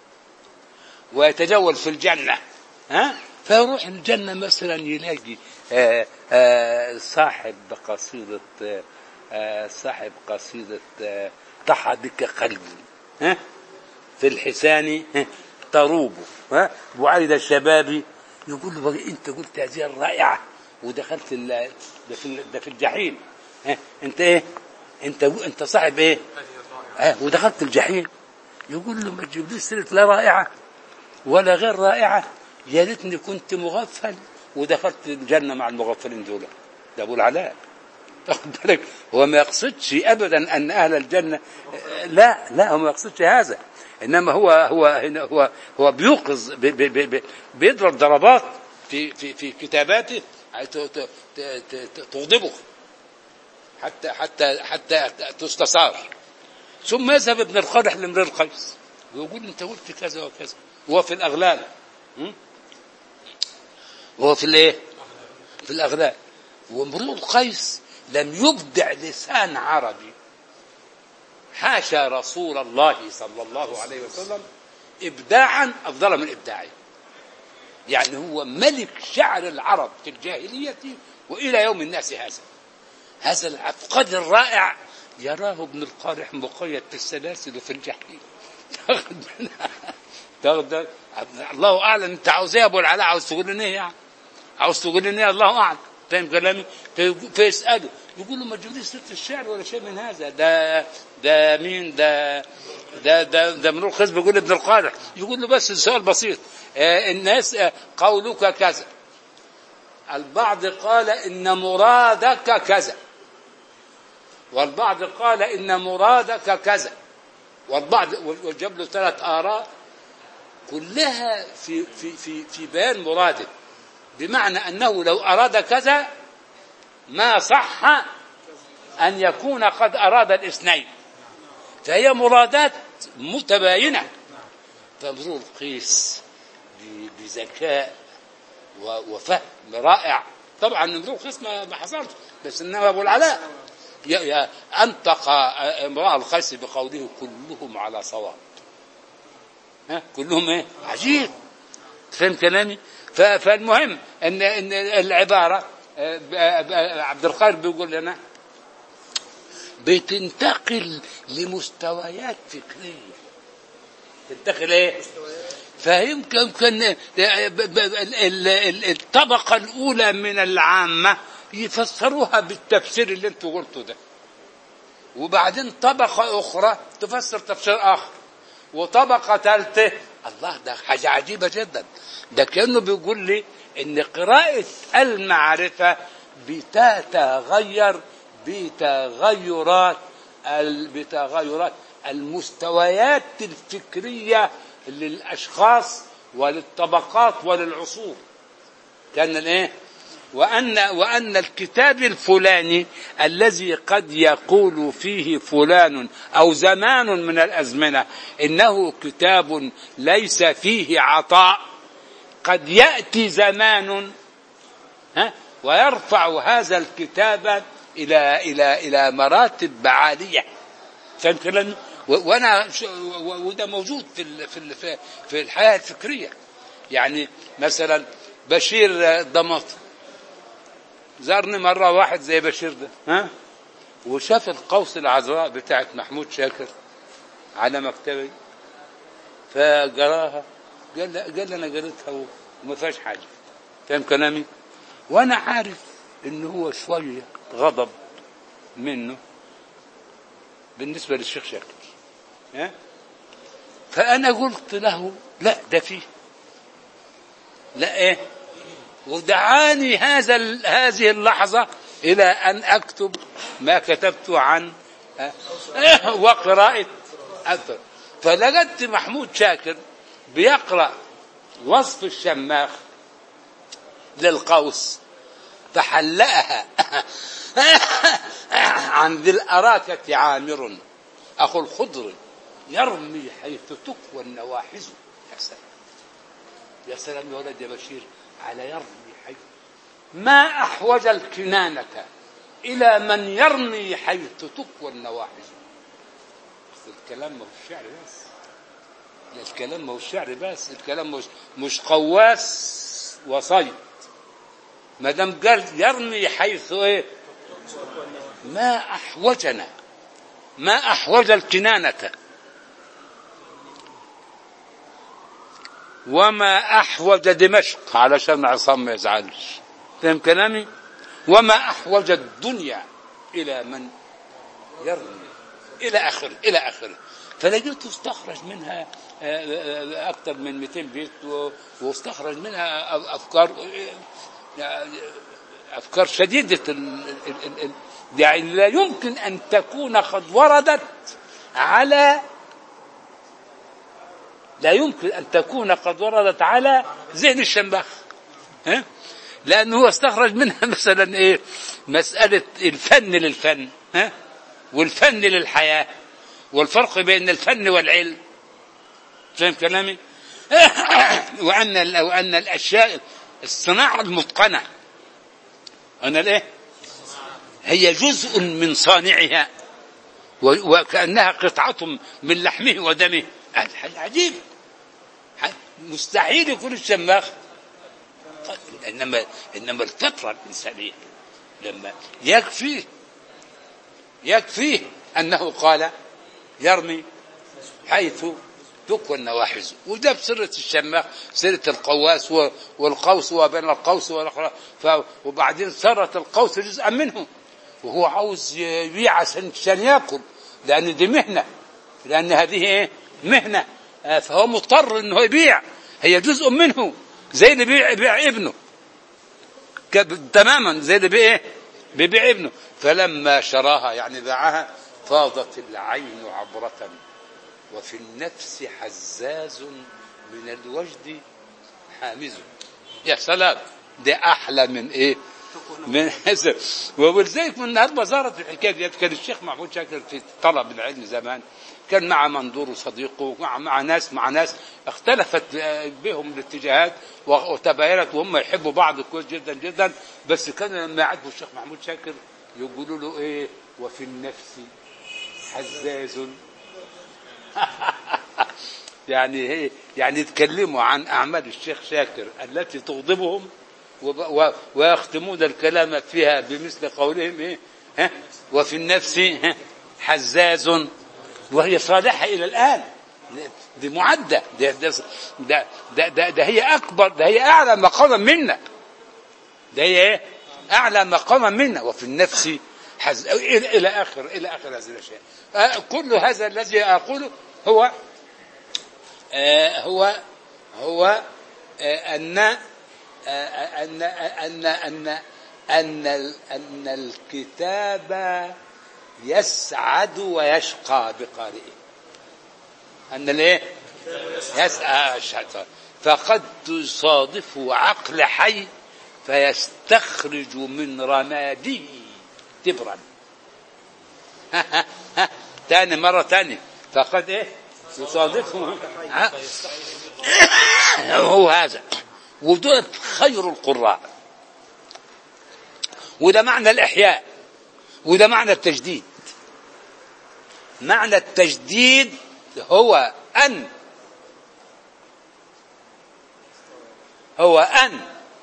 ويتجول في الجنة ها فيروح الجنة مثلا يلاقي آه، آه، صاحب قصيدة آه، آه، صاحب قصيدة آه، طح بك قلبي ها في الحسان ها، تروب ها وعيد الشباب يقول له بقى انت قلت هذه الرائعه ودخلت ال- ده في ال- ده في الجحيم ها انت ايه انت انت صاحب ايه ها ودخلت الجحيم يقول له ما تجيبليش سيره لا رائعه ولا غير رائعه يا ريتني كنت مغفل ودخلت الجنه مع المغفلين دول ده ابو العلاء تاخد بالك هو ما يقصدش ابدا ان اهل الجنه لا لا هو ما يقصدش هذا انما هو هو هنا هو هو بيوقظ بي بي بي بي بيضرب ضربات في في في كتاباته ت- ت- ت- ت- تغضبه حتى حتى حتى تستثار ثم يذهب ابن القادح لامرئ القيس ويقول انت قلت كذا وكذا وهو في الاغلال م? وهو في الايه؟ في الاغلال وامرؤ القيس لم يبدع لسان عربي حاشا رسول الله صلى الله عليه وسلم ابداعا افضل من ابداعه يعني هو ملك شعر العرب في الجاهليه والى يوم الناس هذا هذا العبقري الرائع يراه ابن القارح مقيد في السلاسل وفي الجحيم تاخد منها- تاخد الله اعلم انت عاوز ايه يا ابو العلاء عاوز تقول لنا ايه يعني عاوز تقول لنا ايه الله اعلم فاهم كلامي في- فيساله يقول له ما تجيبليش سيره الشعر ولا شيء من هذا ده ده مين ده ده ده ده من الخز بيقول ابن القارح يقول له بس سؤال بسيط آه الناس آه قولك كذا البعض قال ان مرادك كذا والبعض قال ان مرادك كذا والبعض وجاب له ثلاث اراء كلها في في في في بيان مراده بمعنى انه لو اراد كذا ما صح ان يكون قد اراد الاثنين فهي مرادات متباينه فامرؤ القيس ب- بذكاء و- وفهم رائع طبعا امرؤ القيس ما ما حصلش بس انما ابو العلاء ي- ي- انطق امرؤ القيس بقوله كلهم على صواب ها كلهم ايه عجيب فهم كلامي ف- فالمهم ان ان العباره آه، ب- ب- عبد القادر بيقول لنا بتنتقل لمستويات فكريه تنتقل ايه فيمكن كان الطبقة الأولى من العامة يفسروها بالتفسير اللي انتوا قلتوا ده وبعدين طبقة أخرى تفسر تفسير آخر وطبقة ثالثة الله ده حاجة عجيبة جدا ده كأنه بيقول لي إن قراءة المعرفة بتتغير بتغيرات ال- بتغيرات المستويات الفكرية للأشخاص وللطبقات وللعصور كان الايه وأن وأن الكتاب الفلاني الذي قد يقول فيه فلان أو زمان من الأزمنة إنه كتاب ليس فيه عطاء قد يأتي زمان ها ويرفع هذا الكتاب إلى إلى إلى مراتب عالية فاهم كلامي؟ و- وأنا ش- و- وده موجود في ال- في ال- في- في الحياة الفكرية يعني مثلا بشير ضماط زارني مرة واحد زي بشير ده ها وشاف القوس العذراء بتاعت محمود شاكر على مكتبي فقراها قال لي قال لي انا قريتها وما فيهاش حاجه فاهم كلامي؟ وانا عارف ان هو شويه غضب منه بالنسبه للشيخ شاكر ها فانا قلت له لا ده فيه لا ايه ودعاني هذا ال- هذه اللحظة إلى أن أكتب ما كتبت عن آه، وقراءة أثر فلقيت محمود شاكر بيقرأ وصف الشماخ للقوس فحلقها عن ذي الأراكة عامر أخو الخضر يرمي حيث تقوى النواحز يا سلام يا سلام يا ولد يا بشير على يرمي حيث ما أحوج الكنانة إلى من يرمي حيث تقوى النواحز بس الكلام ما هو الشعر بس لا الكلام ما هو الشعر بس الكلام مش مش قواس وصيد ما دام قال يرمي حيث ايه ما احوجنا ما احوج الكنانه وما احوج دمشق علشان عصام ما يزعلش فاهم كلامي وما احوج الدنيا الى من يرمي الى اخره الى اخره فلقيته استخرج منها آه، آه، اكثر من 200 بيت و- واستخرج منها أ- افكار آه، افكار شديده ال- ال- ال- ال- يعني لا يمكن ان تكون قد وردت على لا يمكن ان تكون قد وردت على ذهن الشماخ ها لانه هو استخرج منها مثلا ايه مساله الفن للفن ها والفن للحياه والفرق بين الفن والعلم فاهم كلامي وان ال- وان الاشياء الصناعه المتقنه انا الايه هي جزء من صانعها و- وكانها قطعه من لحمه ودمه هذا حاجه عجيب ح- مستحيل يكون الشماخ انما انما الفطره الانسانيه لما يكفيه يكفيه انه قال يرمي حيث تقوى النواحز وده بسرة الشماخ سرة القواس و- والقوس وبين القوس والأخرى ف- وبعدين صارت القوس جزءا منه وهو عاوز يبيع عشان عشان ياكل لأن دي مهنة لأن هذه إيه؟ مهنة آه، فهو مضطر إنه يبيع هي جزء منه زي اللي بيبيع بيع ابنه ك- تماما زي اللي بيع إيه؟ بيبيع ابنه فلما شراها يعني باعها فاضت العين عبرة وفي النفس حزاز من الوجد حامز يا سلام ده احلى من ايه من هذا ولذلك من النهارده ظهرت الحكايه دي كان الشيخ محمود شاكر في طلب العلم زمان كان مع منظور وصديقه مع مع ناس مع ناس اختلفت بهم الاتجاهات وتباينت وهم يحبوا بعض كويس جدا جدا بس كان لما يعرفوا الشيخ محمود شاكر يقولوا له ايه وفي النفس حزاز يعني هي يعني يتكلموا عن اعمال الشيخ شاكر التي تغضبهم وب- و- ويختمون الكلام فيها بمثل قولهم ايه ها وفي النفس ها حزاز وهي صالحه الى الان دي معده ده ده ده, ده, ده, ده هي اكبر ده هي اعلى مقاما منا ده هي ايه اعلى مقاما منا وفي النفس حز... الى إلى اخر الى اخر هذه الاشياء آه، كل هذا الذي اقوله هو آه، هو هو آه، أن آه، أن أن أن أن ال- أن الكتاب يسعد ويشقى بقارئه أن الإيه؟ يسعى الشيطان فقد تصادف عقل حي فيستخرج من رماده تبرا ها ها ها تاني مرة تانية فقد ايه يصادفه ها؟ هو هذا ودول خير القراء وده معنى الإحياء وده معنى التجديد معنى التجديد هو أن هو أن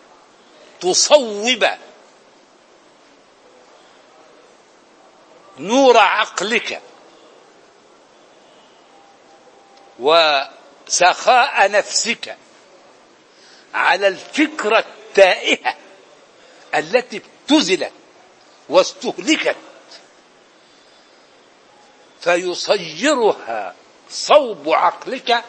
تصوب نور عقلك وسخاء نفسك على الفكرة التائهة التي ابتذلت واستهلكت فيصيرها صوب عقلك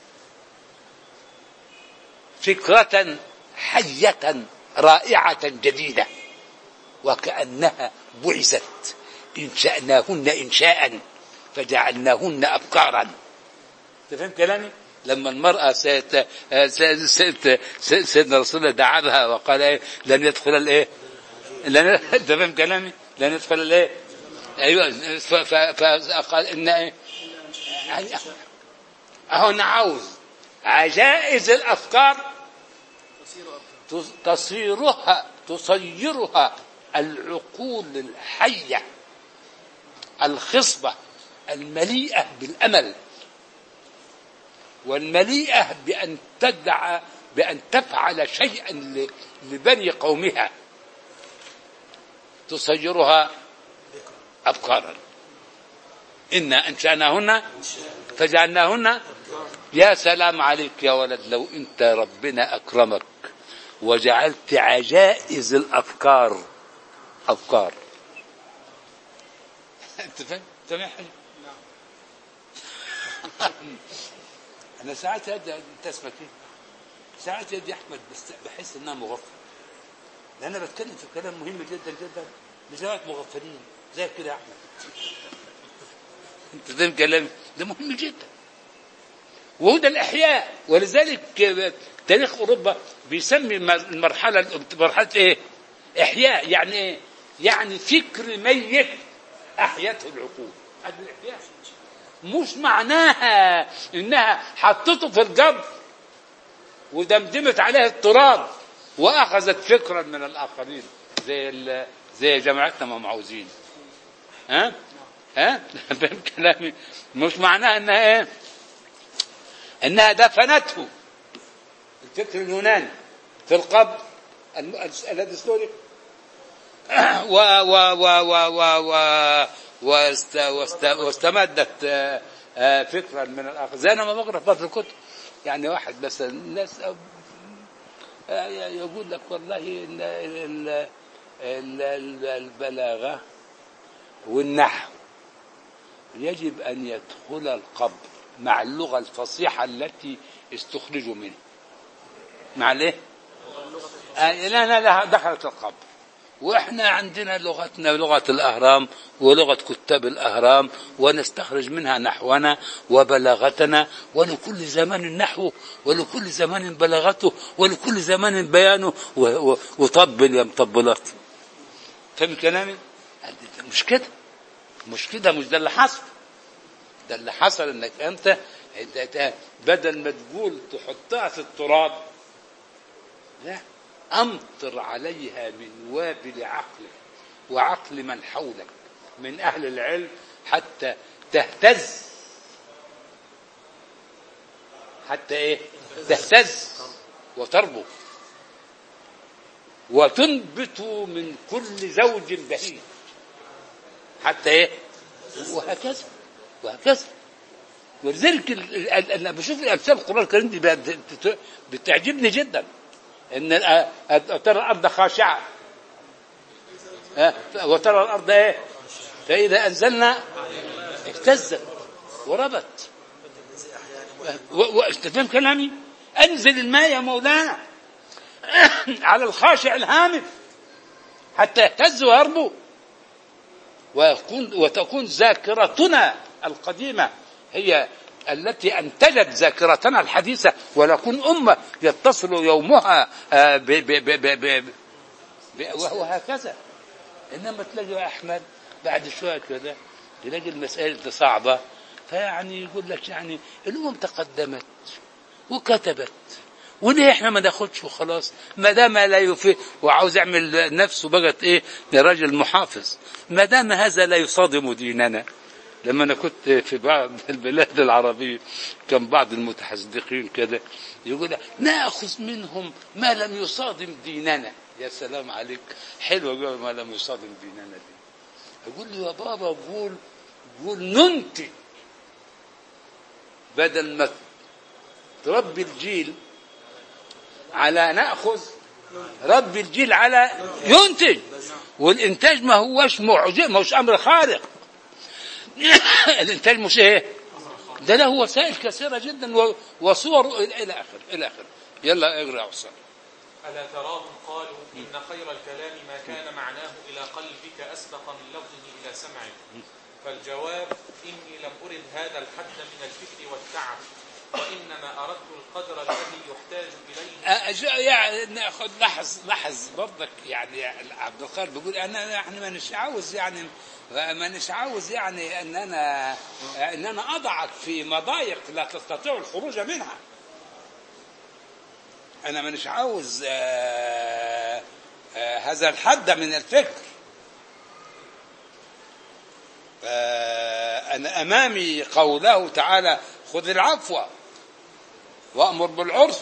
فكرة حية رائعة جديدة وكأنها بعثت إن شأناهن إنشاء فجعلناهن أبكارا أنت فاهم كلامي؟ لما المرأة سيت... سيت... سيت... سيدنا رسول الله دعا لها وقال إيه لن يدخل الإيه؟ لن أنت فاهم كلامي؟ لن يدخل الإيه؟ أيوه ف... ف... فقال إن إيه؟ يعني أهو أنا عاوز عجائز الأفكار تصيرها تصيرها العقول الحية الخصبة المليئة بالأمل والمليئة بأن تدع بأن تفعل شيئا ل- لبني قومها تصيرها أبكارا إنا أنشأناهن فجعلناهن يا سلام عليك يا ولد لو أنت ربنا أكرمك وجعلت عجائز الأفكار أفكار أنت فاهم؟ سامع حاجة؟ أنا ساعات هدي أنت اسمك إيه؟ ساعات هدي أحمد بس بحس إنها مغفل لأن أنا بتكلم في كلام مهم جدا جدا لجماعة مغفلين زي كده يا أحمد أنت فاهم كلامي؟ ده مهم جدا وهو ده الإحياء ولذلك تاريخ أوروبا بيسمي المرحلة مرحلة إيه؟ إحياء يعني إيه؟ يعني فكر ميت أحيته العقول هذا الإحياء مش معناها إنها حطته في القبر ودمدمت عليه التراب وأخذت فكرا من الآخرين زي ال- زي جماعتنا ما معوزين ها؟ ها؟ فاهم كلامي؟ مش معناها إنها إيه؟ انها دفنته الفكر اليوناني في القبر الم- الذي استهلك و و و و و و واست واست واستمدت آه، آه، فكرا من الاخر زي انا ما بقرا في بعض الكتب يعني واحد بس الناس آه، يقول لك والله ال- ال- ال- ال- البلاغه والنحو يجب أن يدخل القبر مع اللغة الفصيحة التي استخرجوا منه مع ليه؟ آه لا لا لا دخلت القبر واحنا عندنا لغتنا لغة الأهرام ولغة كتاب الأهرام ونستخرج منها نحونا وبلاغتنا ولكل زمان نحوه ولكل زمان بلاغته ولكل زمان بيانه و- و- وطبل يا مطبلات فاهم كلامي؟ مش كده مش كده مش ده اللي حصل ده اللي حصل انك انت انت- انت بدل ما تقول تحطها في التراب لا امطر عليها من وابل عقلك وعقل من حولك من اهل العلم حتى تهتز حتى ايه تهتز وتربو وتنبت من كل زوج بهيج حتى ايه وهكذا وهكذا ولذلك ال- ال- ال- انا بشوف الامثال القران الكريم دي بت- بت- بتعجبني جدا ان الأ- ترى الارض خاشعه ها؟ وترى الارض ايه فاذا انزلنا اهتزت وربت و- و- انت فاهم كلامي انزل الماء يا مولانا على الخاشع الهامف حتى يهتز ويربو ويكون وتكون ذاكرتنا القديمة هي التي أنتجت ذاكرتنا الحديثة ونكون أمة يتصل يومها آه، ب ب ب ب ب ب وهو هكذا إنما تلاقي يا أحمد بعد شوية كده تلاقي المسائل دي صعبة فيعني يقول لك يعني الأمم تقدمت وكتبت وليه احنا ما ناخدش وخلاص ما دام لا يفيد وعاوز يعمل نفسه بقت ايه راجل محافظ ما دام هذا لا يصادم ديننا لما انا كنت في بعض البلاد العربيه كان بعض المتحدثين كده يقول ناخذ منهم ما لم يصادم ديننا يا سلام عليك حلوه قوي ما لم يصادم ديننا دي يقول له يا بابا قول قول ننتج بدل ما تربي الجيل على ناخذ ربي الجيل على ينتج والانتاج ما هوش معجز ما هوش امر خارق الانتاج مش ايه ده له وسائل كثيره جدا و- وصور الى اخره الى اخره يلا اقرا يا حسام ألا تراهم قالوا إن خير الكلام ما كان معناه إلى قلبك أسبق من لفظه إلى سمعك فالجواب إني لم أرد هذا الحد من الفكر والتعب وإنما أردت القدر الذي يحتاج إليه أج- يعني ناخذ لحظ لحظ برضك يعني عبد الخالق بيقول انا يعني مانيش عاوز يعني مانيش عاوز يعني ان انا ان انا اضعك في مضايق لا تستطيع الخروج منها انا مانيش عاوز آه، آه، هذا الحد من الفكر فانا امامي قوله تعالى خذ العفو وامر بالعرف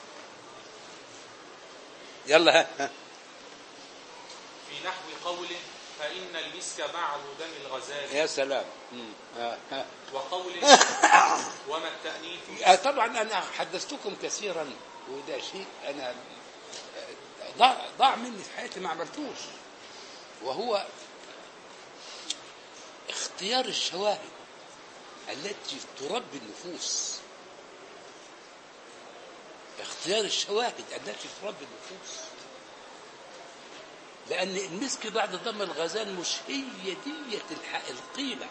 يلا ها ها. في نحو قوله فإن المسك بعض دم الغزال يا سلام مم. ها ها. وقوله وما التأنيث آه، طبعا انا حدثتكم كثيرا وده شيء انا آه، ضاع ضاع مني في حياتي ما عملتوش وهو اختيار الشواهد التي تربي النفوس اختيار الشواهد التي تربي النفوس لأن المسك بعد ضم الغزال مش هي دية الح- القيمة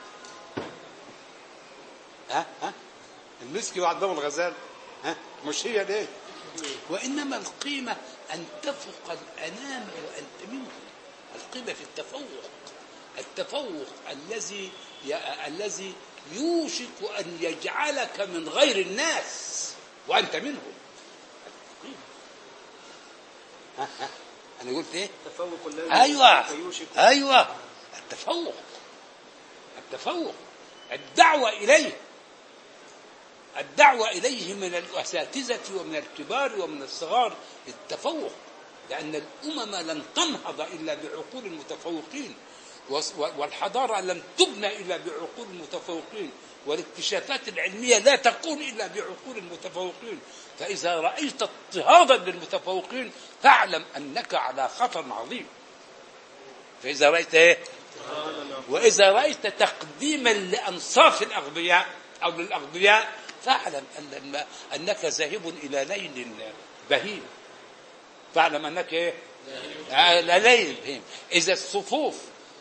ها ها المسك بعد ضم الغزال ها مش هي دي وإنما القيمة أن تفوق الأنام وأنت منهم القيمة في التفوق التفوق الذي ي... الذي يوشك أن يجعلك من غير الناس وأنت منهم القيمة ها ها أنا قلت إيه؟ تفوق الذي ايوه يوشك ايوه التفوق التفوق الدعوه اليه الدعوه اليه من الاساتذه ومن الكبار ومن الصغار التفوق لان الامم لن تنهض الا بعقول المتفوقين وس- والحضاره لم تبنى الا بعقول المتفوقين والاكتشافات العلميه لا تكون الا بعقول المتفوقين فاذا رايت اضطهادا للمتفوقين فاعلم انك على خطر عظيم فإذا رأيت إيه؟ وإذا رأيت تقديما لأنصاف الأغبياء أو للأغبياء فاعلم أن الم- أنك ذاهب إلى ليل بهيم فاعلم أنك إيه؟ إلى ليل بهيم إذا الصفوف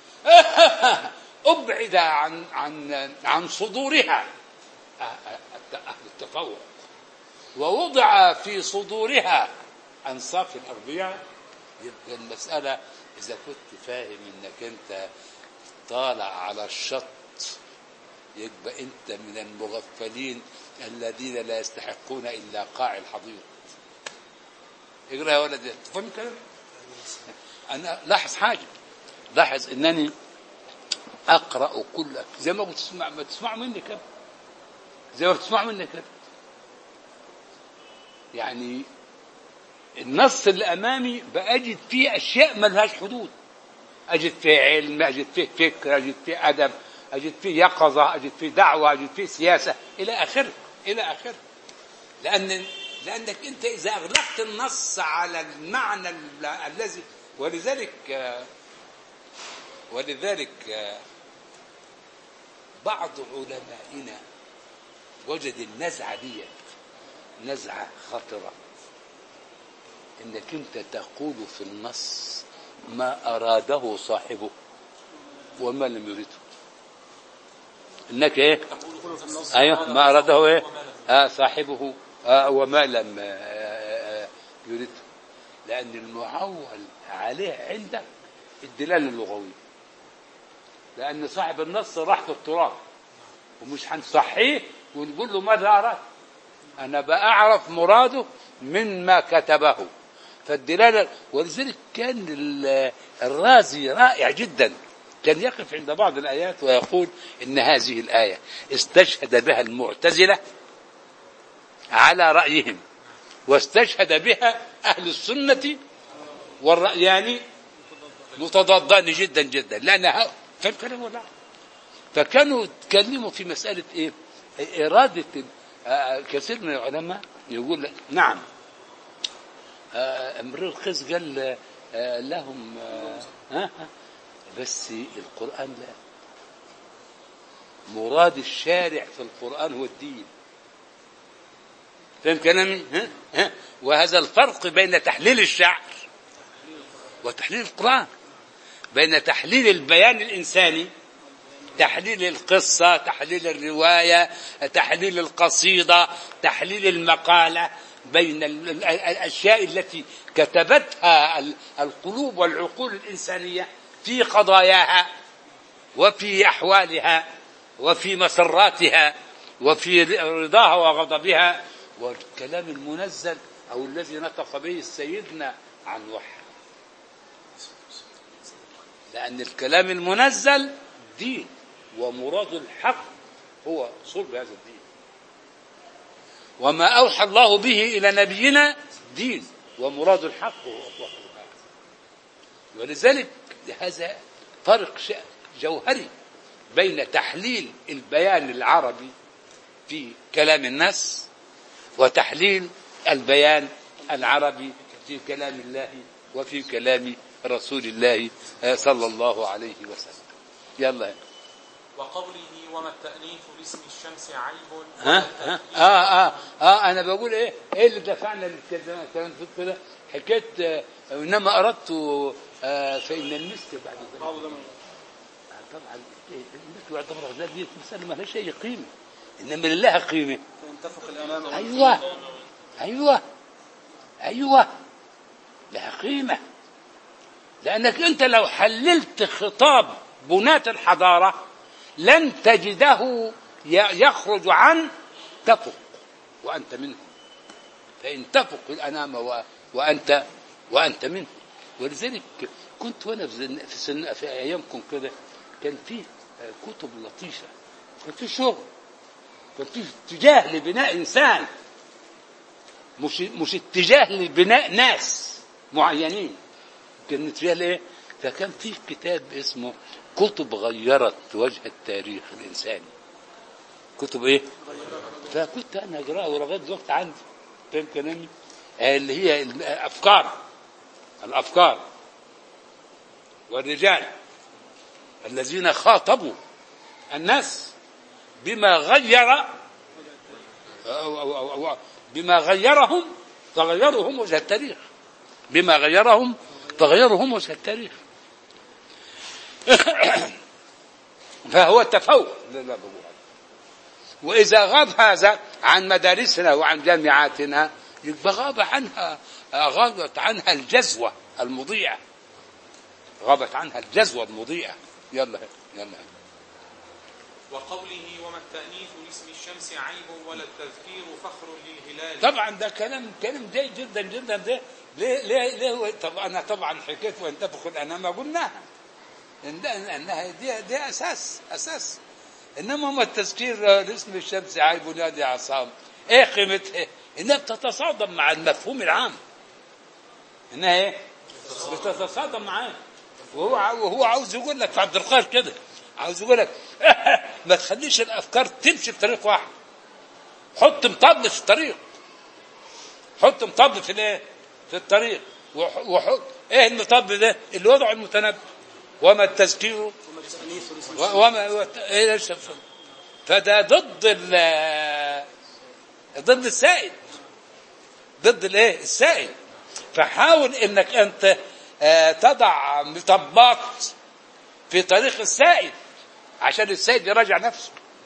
أبعد عن عن عن صدورها أهل التفوق ووضع في صدورها أنصاف الأغبياء يبقى المسألة إذا كنت فاهم إنك أنت طالع على الشط يبقى أنت من المغفلين الذين لا يستحقون إلا قاع الحضيض اقرا يا ولد تفهم الكلام أنا لاحظ حاجة لاحظ إنني أقرأ كل زي ما بتسمع ما تسمع مني كده زي ما بتسمع مني كده يعني النص اللي امامي باجد فيه اشياء ملهاش حدود اجد فيه علم اجد فيه فكر اجد فيه ادب اجد فيه يقظه اجد فيه دعوه اجد فيه سياسه الى اخره الى اخره لان لانك انت اذا اغلقت النص على المعنى ال- الذي ولذلك آه، ولذلك آه، بعض علمائنا وجد النزعه ديت نزعه خطره انك انت تقول في النص ما اراده صاحبه وما لم يرده انك ايه ايوه ما اراده ايه آه صاحبه آه وما لم آه آه يريده لان المعول عليه عندك الدلاله اللغويه لان صاحب النص راح في التراب ومش هنصحيه ونقول له ماذا اراد انا باعرف مراده مما كتبه فالدلاله ولذلك كان ال- الرازي رائع جدا كان يقف عند بعض الايات ويقول ان هذه الايه استشهد بها المعتزله على رايهم واستشهد بها اهل السنه والرايان متضادان جدا جدا لان ها- فاهم كلام ولا لا؟ فكانوا يتكلموا في مساله ايه؟ اراده آه، كثير من العلماء يقول لك نعم آه، امرؤ القيس قال آه، لهم آه، ها ها، بس القران لا مراد الشارع في القران هو الدين فهم كلامي ها؟ ها؟ وهذا الفرق بين تحليل الشعر وتحليل القرآن بين تحليل البيان الإنساني تحليل القصة تحليل الرواية تحليل القصيدة تحليل المقالة بين ال- ال- الأشياء التي كتبتها ال- القلوب والعقول الإنسانية في قضاياها وفي أحوالها وفي مسراتها وفي رضاها وغضبها والكلام المنزل أو الذي نطق به سيدنا عن وحي لأن الكلام المنزل دين ومراد الحق هو صلب هذا الدين وما أوحى الله به إلى نبينا دين ومراد الحق هو هو هذا ولذلك هذا فرق ش- جوهري بين تحليل البيان العربي في كلام الناس وتحليل البيان العربي في كلام الله وفي كلام رسول الله آه، صلى الله عليه وسلم يلا وقوله وما التأنيث باسم الشمس عيب ها ها اه اه اه انا بقول ايه ايه اللي دفعنا للكلام كلام في كده حكايه آه، انما اردت آه فان المثل بعد ذلك آه، طبعا المثل يعتبر غزال دي مساله ما لهاش اي قيمه انما لله قيمه ينتفق الامام ايوه ايوه ايوه لها قيمه لانك انت لو حللت خطاب بناة الحضاره لن تجده ي- يخرج عن تفق وانت منه فان تفق الانام و... وانت وانت منه ولذلك كنت وانا في زن- في, سن... في ايامكم كده كان في آه، كتب لطيفه كان في شغل كان في اتجاه لبناء انسان مش مش اتجاه لبناء ناس معينين كان اتجاه لايه؟ فكان في كتاب اسمه كتب غيرت وجه التاريخ الانساني كتب ايه؟ فكنت انا اقراه ولغايه دلوقتي عندي فاهم كلامي؟ آه، اللي هي الافكار الافكار والرجال الذين خاطبوا الناس بما غير أو- أو- أو- بما غيرهم فغيروا هم وجه التاريخ بما غيرهم فغيروا هم وجه التاريخ فهو تفوق لا لا بقول. وإذا غاب هذا عن مدارسنا وعن جامعاتنا يبقى غاب عنها غابت عنها الجزوة المضيئة غابت عنها الجزوة المضيئة يلا يلا وقوله وما التأنيث لاسم الشمس عيب ولا التذكير فخر للهلال طبعا ده كلام كلام جيد جدا جدا ده ليه ليه ليه هو طب انا طبعا حكيت وان تفخ الانام قلناها إن ده- انها دي دي اساس اساس انما ما التذكير لاسم الشمس عيب ينادي عصام ايه قيمتها؟ انها بتتصادم مع المفهوم العام انها ايه؟ بتتصادم معاه وهو ع- وهو عاوز يقول لك في عبد القادر كده عاوز يقول لك ما تخليش الافكار تمشي في طريق واحد حط مطب في الطريق حط مطب في الايه؟ في الطريق وح- وحط ايه المطب ده؟ اللي وضعه المتنبي وما التذكير وما التأنيث والاسم و- وما و- ايه ليش تفهم؟ فده ضد ال ضد السائد ضد الايه؟ السائد فحاول انك انت آه، تضع مطبات في طريق السائد عشان السائد يراجع نفسه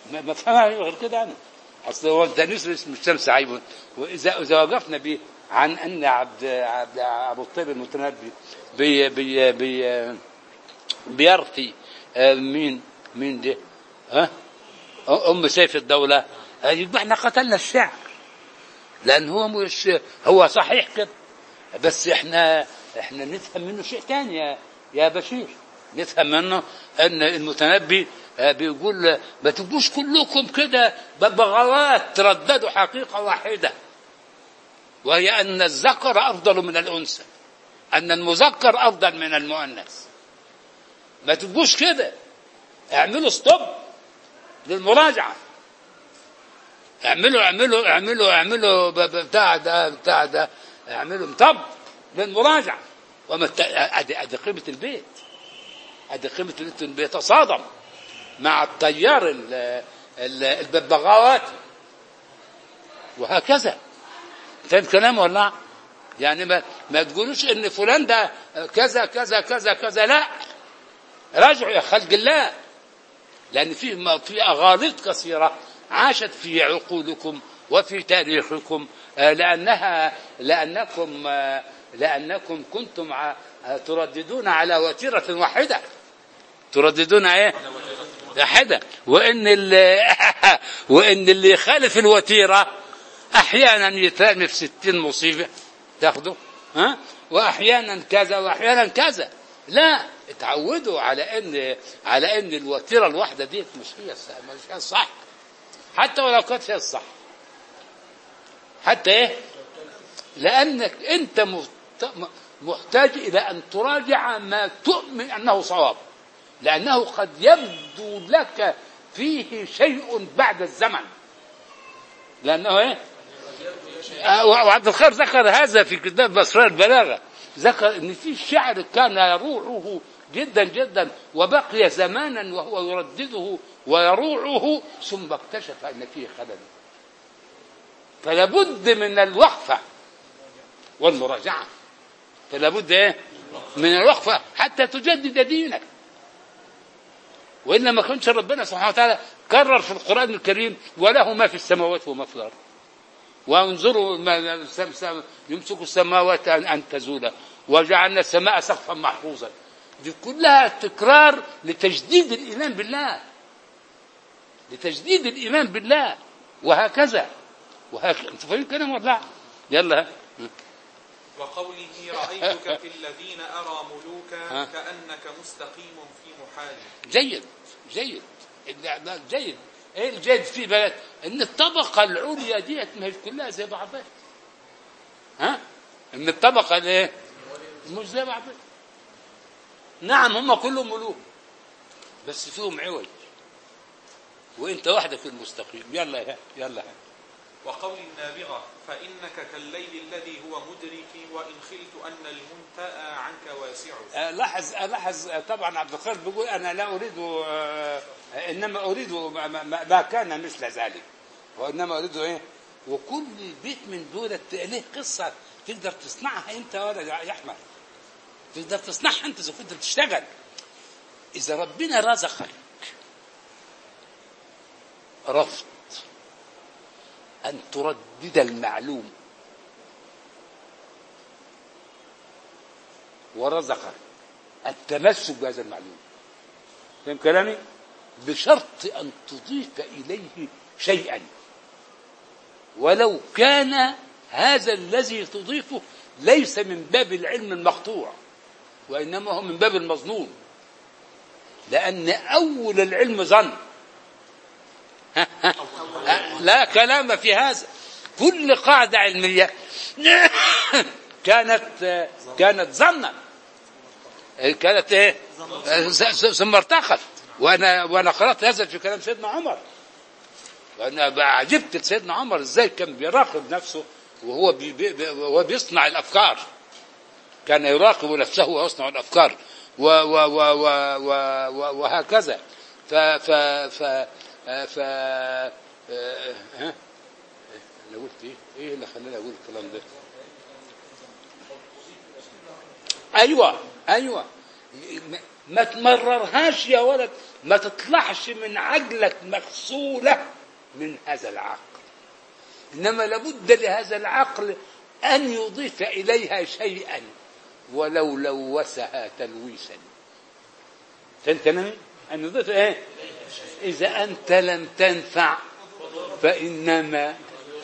ما ما فهمها غير كده انا اصل هو التانيث اسم الشمس عيب واذا اذا وقفنا به عن ان عبد عبد ابو الطيب المتنبي بي بي بي بيرثي آه، مين مين ده ها ام سيف الدوله آه، يبقى احنا قتلنا الشعر لان هو مش هو صحيح كده بس احنا احنا نفهم منه شيء تاني يا يا بشير نفهم منه ان المتنبي آه، بيقول آه، ما تبقوش كلكم كده ببغاوات ترددوا حقيقه واحده وهي ان الذكر افضل من الانثى ان المذكر افضل من المؤنث ما تبقوش كده اعملوا ستوب للمراجعه اعملوا اعملوا اعملوا اعملوا ب- ب- بتاع ده بتاع ده اعملوا طب للمراجعه وما الت- ادي ادي قيمه البيت ادي قيمه البيت إنه بيتصادم مع التيار ال- ال- الببغاوات وهكذا فاهم كلام ولا لا؟ يعني ما ما تقولوش ان فلان ده كذا كذا كذا كذا لا راجعوا يا خلق الله لأن في ما- في أغاليط كثيرة عاشت في عقولكم وفي تاريخكم آه، لأنها لأنكم آه، لأنكم كنتم ع- آه، ترددون على وتيرة واحدة ترددون ايه؟ واحدة وإن اللي وإن اللي يخالف الوتيرة أحيانا يترمي في ستين مصيبة تاخده ها وأحيانا كذا وأحيانا كذا لا اتعودوا على ان على ان الوتيره الواحده دي مش هي الصح مش هي الصح حتى ولو كانت هي الصح حتى ايه لانك انت مهت- محتاج الى ان تراجع ما تؤمن انه صواب لانه قد يبدو لك فيه شيء بعد الزمن لانه ايه آه، وعبد الخير ذكر هذا في كتاب اسرار البلاغه ذكر ان في شعر كان يروعه جدا جدا وبقي زمانا وهو يردده ويروعه ثم اكتشف ان فيه خلل فلا بد من الوقفه والمراجعه فلا بد ايه من الوقفه حتى تجدد دينك والا ما كانش ربنا سبحانه وتعالى كرر في القران الكريم وله ما في السماوات وما في الارض وانظروا ما سم- سم- يمسك السماوات ان أن تزولا وجعلنا السماء سقفا محفوظا دي كلها تكرار لتجديد الايمان بالله لتجديد الايمان بالله وهكذا وهكذا انتوا فاهمين كلام ولا لا؟ يلا وقوله رأيتك في الذين أرى ها. ملوكا كأنك مستقيم في محال جيد جيد لا- لا، جيد ايه الجيد في بلد ان الطبقه العليا ديت ما هي كلها زي بعضها ها ان الطبقه الايه مش زي بعضها نعم هم كلهم ملوك بس فيهم عوج وانت وحدك المستقيم يلا يا يلا يا. وقول النابغة فإنك كالليل الذي هو مدركي وإن خلت أن المنتأى عنك واسع آه، لاحظ آه، لاحظ آه، طبعا عبد الخير بيقول انا لا اريد آه، انما اريد ما, ما, ما كان مثل ذلك وانما اريد ايه وكل بيت من دول له قصه تقدر تصنعها انت ولا يا احمد تقدر تصنعها انت اذا كنت بتشتغل اذا ربنا رزقك رفض ان تردد المعلوم ورزقك التمسك بهذا المعلوم فهم كلامي بشرط أن تضيف إليه شيئا ولو كان هذا الذي تضيفه ليس من باب العلم المقطوع وإنما هو من باب المظنون لأن أول العلم ظن لا كلام في هذا كل قاعدة علمية كانت كانت ظنا كانت ايه ثم ارتقت وانا وانا قرات هذا في كلام سيدنا عمر وانا عجبت لسيدنا عمر ازاي كان بيراقب نفسه وهو بي بي وهو بيصنع الافكار كان يراقب نفسه ويصنع الافكار و و و و و و وهكذا ف ف ف ف ها انا قلت ايه؟ ايه اللي خلاني اقول الكلام ده؟ ايوه ايوه ما تمررهاش يا ولد ما تطلعش من عجلك مغسولة من هذا العقل إنما لابد لهذا العقل أن يضيف إليها شيئا ولو لوثها تلويثا تنتنمي أن يضيف إيه إذا أنت لم تنفع فإنما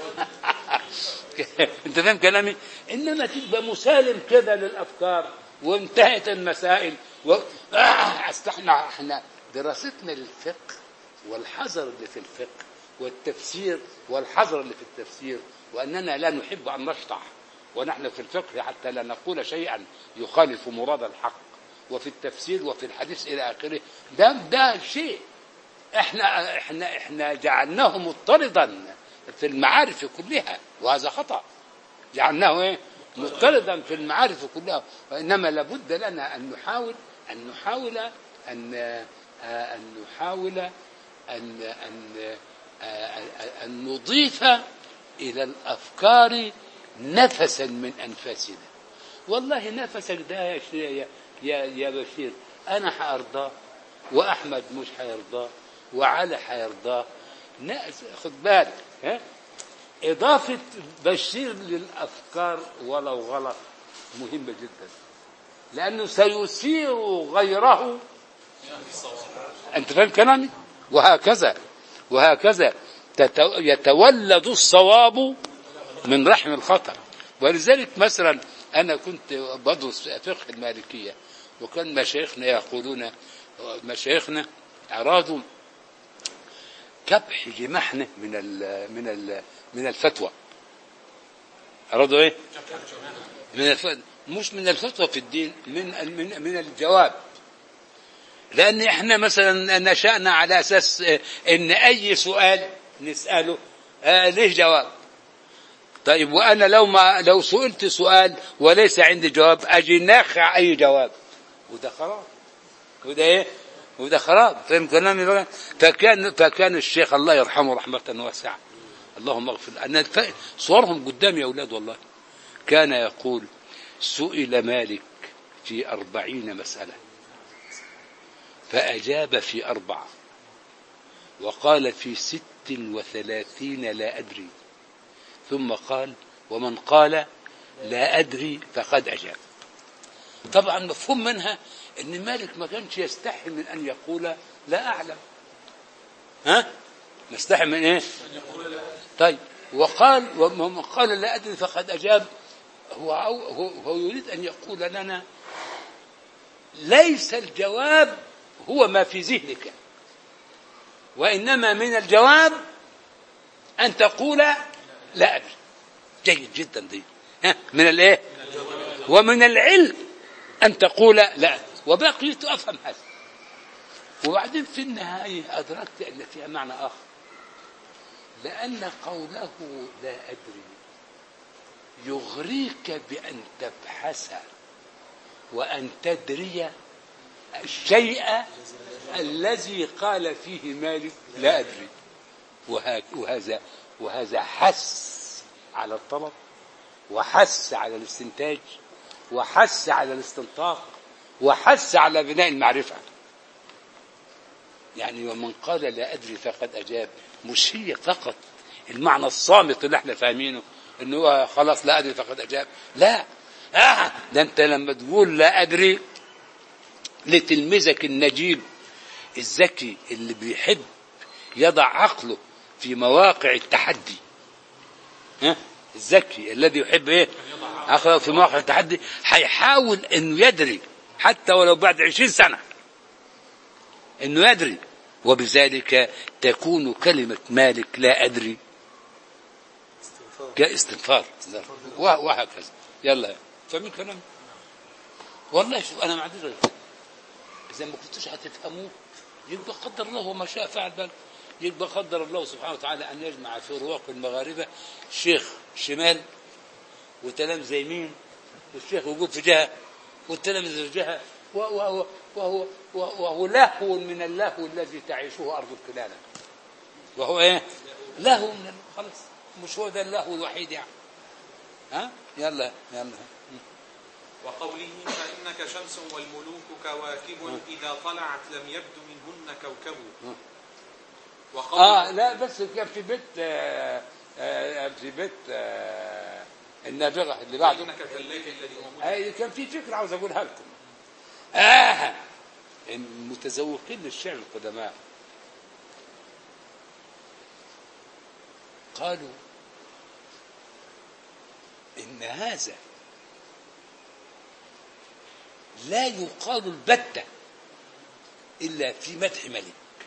أنت فاهم كلامي إنما تبقى مسالم كده للأفكار وانتهت المسائل و... آه أصل احنا احنا دراستنا للفقه والحذر اللي في الفقه والتفسير والحذر اللي في التفسير وأننا لا نحب أن نشطح ونحن في الفقه حتى لا نقول شيئا يخالف مراد الحق وفي التفسير وفي الحديث إلى آخره ده ده شيء احنا احنا احنا جعلناه مضطردا في المعارف كلها وهذا خطأ جعلناه ايه مضطردا في المعارف كلها وانما لابد لنا ان نحاول ان نحاول ان آه، ان نحاول ان ان آه، ان نضيف الى الافكار نفسا من انفاسنا والله نفسك ده يا ش- يا يا, يا بشير انا حارضاه واحمد مش حيرضاه وعلي حيرضاه ناس خد بالك ها إضافة بشير للأفكار ولو غلط مهمة جدا لأنه سيثير غيره أنت فاهم كلامي وهكذا وهكذا تتو- يتولد الصواب من رحم الخطأ ولذلك مثلا أنا كنت بدرس فقه المالكية وكان مشايخنا يقولون مشايخنا أرادوا كبح جماحنا من ال من ال من الفتوى أرادوا إيه؟ من الفتوى مش من الفتوى في الدين من ال- من من الجواب لأن إحنا مثلا نشأنا على أساس آه، إن أي سؤال نسأله آه ليه جواب طيب وأنا لو ما لو سئلت سؤال وليس عندي جواب أجي ناخع أي جواب وده خلاص وده ايه وده خراب فاهم كلامي بقى فكان فكان الشيخ الله يرحمه رحمة واسعة اللهم اغفر له. أنا الف- صورهم قدامي يا أولاد والله كان يقول سئل مالك في أربعين مسألة فأجاب في أربعة وقال في ست وثلاثين لا أدري ثم قال ومن قال لا أدري فقد أجاب طبعا مفهوم منها ان مالك ما كانش يستحي من ان يقول لا اعلم ها يستحي من ايه طيب وقال ومن قال لا ادري فقد اجاب هو هو, هو يريد ان يقول لنا ليس الجواب هو ما في ذهنك وانما من الجواب ان تقول لا ادري جيد جدا دي ها من الايه ومن العلم أن تقول لا وبقيت أفهم هذا وبعدين في النهاية أدركت أن فيها معنى آخر لأن قوله لا أدري يغريك بأن تبحث وأن تدري الشيء الذي قال فيه مالك لا أدري وه- وهذا وهذا حس على الطلب وحس على الاستنتاج وحس على الاستنطاق وحس على بناء المعرفة يعني ومن قال لا أدري فقد أجاب مش هي فقط المعنى الصامت اللي احنا فاهمينه انه هو خلاص لا أدري فقد أجاب لا آه ده أنت لما تقول لا أدري لتلميذك النجيب الذكي اللي بيحب يضع عقله في مواقع التحدي ها الذكي الذي يحب ايه عقله في مواقع التحدي هيحاول انه يدري حتى ولو بعد عشرين سنة انه يدري وبذلك تكون كلمة مالك لا أدري كاستغفار وه- وهكذا يلا فاهمين كلام والله شوف انا ما عنديش غير كده. اذا ما كنتوش هتفهموه يبقى قدر الله وما شاء فعل بل يبقى قدر الله سبحانه وتعالى ان يجمع في رواق المغاربه شيخ شمال وتلامذه يمين والشيخ يقول في جهه والتلامذه في جهه وهو وهو وهو, وهو لهو من اللهو الذي تعيشه ارض الكلاله وهو ايه؟ لهو من ال- خلاص مش هو ده اللهو الوحيد يعني ها يلا يلا وقوله فإنك شمس والملوك كواكب إذا طلعت لم يبد منهن كوكب وقوله اه لا بس كان في بيت آه آه في بيت آه النابغه اللي بعده فإنك كالليل الذي هو مظلم آه كان في فكره عاوز اقولها لكم آه المتذوقين للشعر القدماء قالوا ان هذا لا يقال البتة إلا في مدح ملك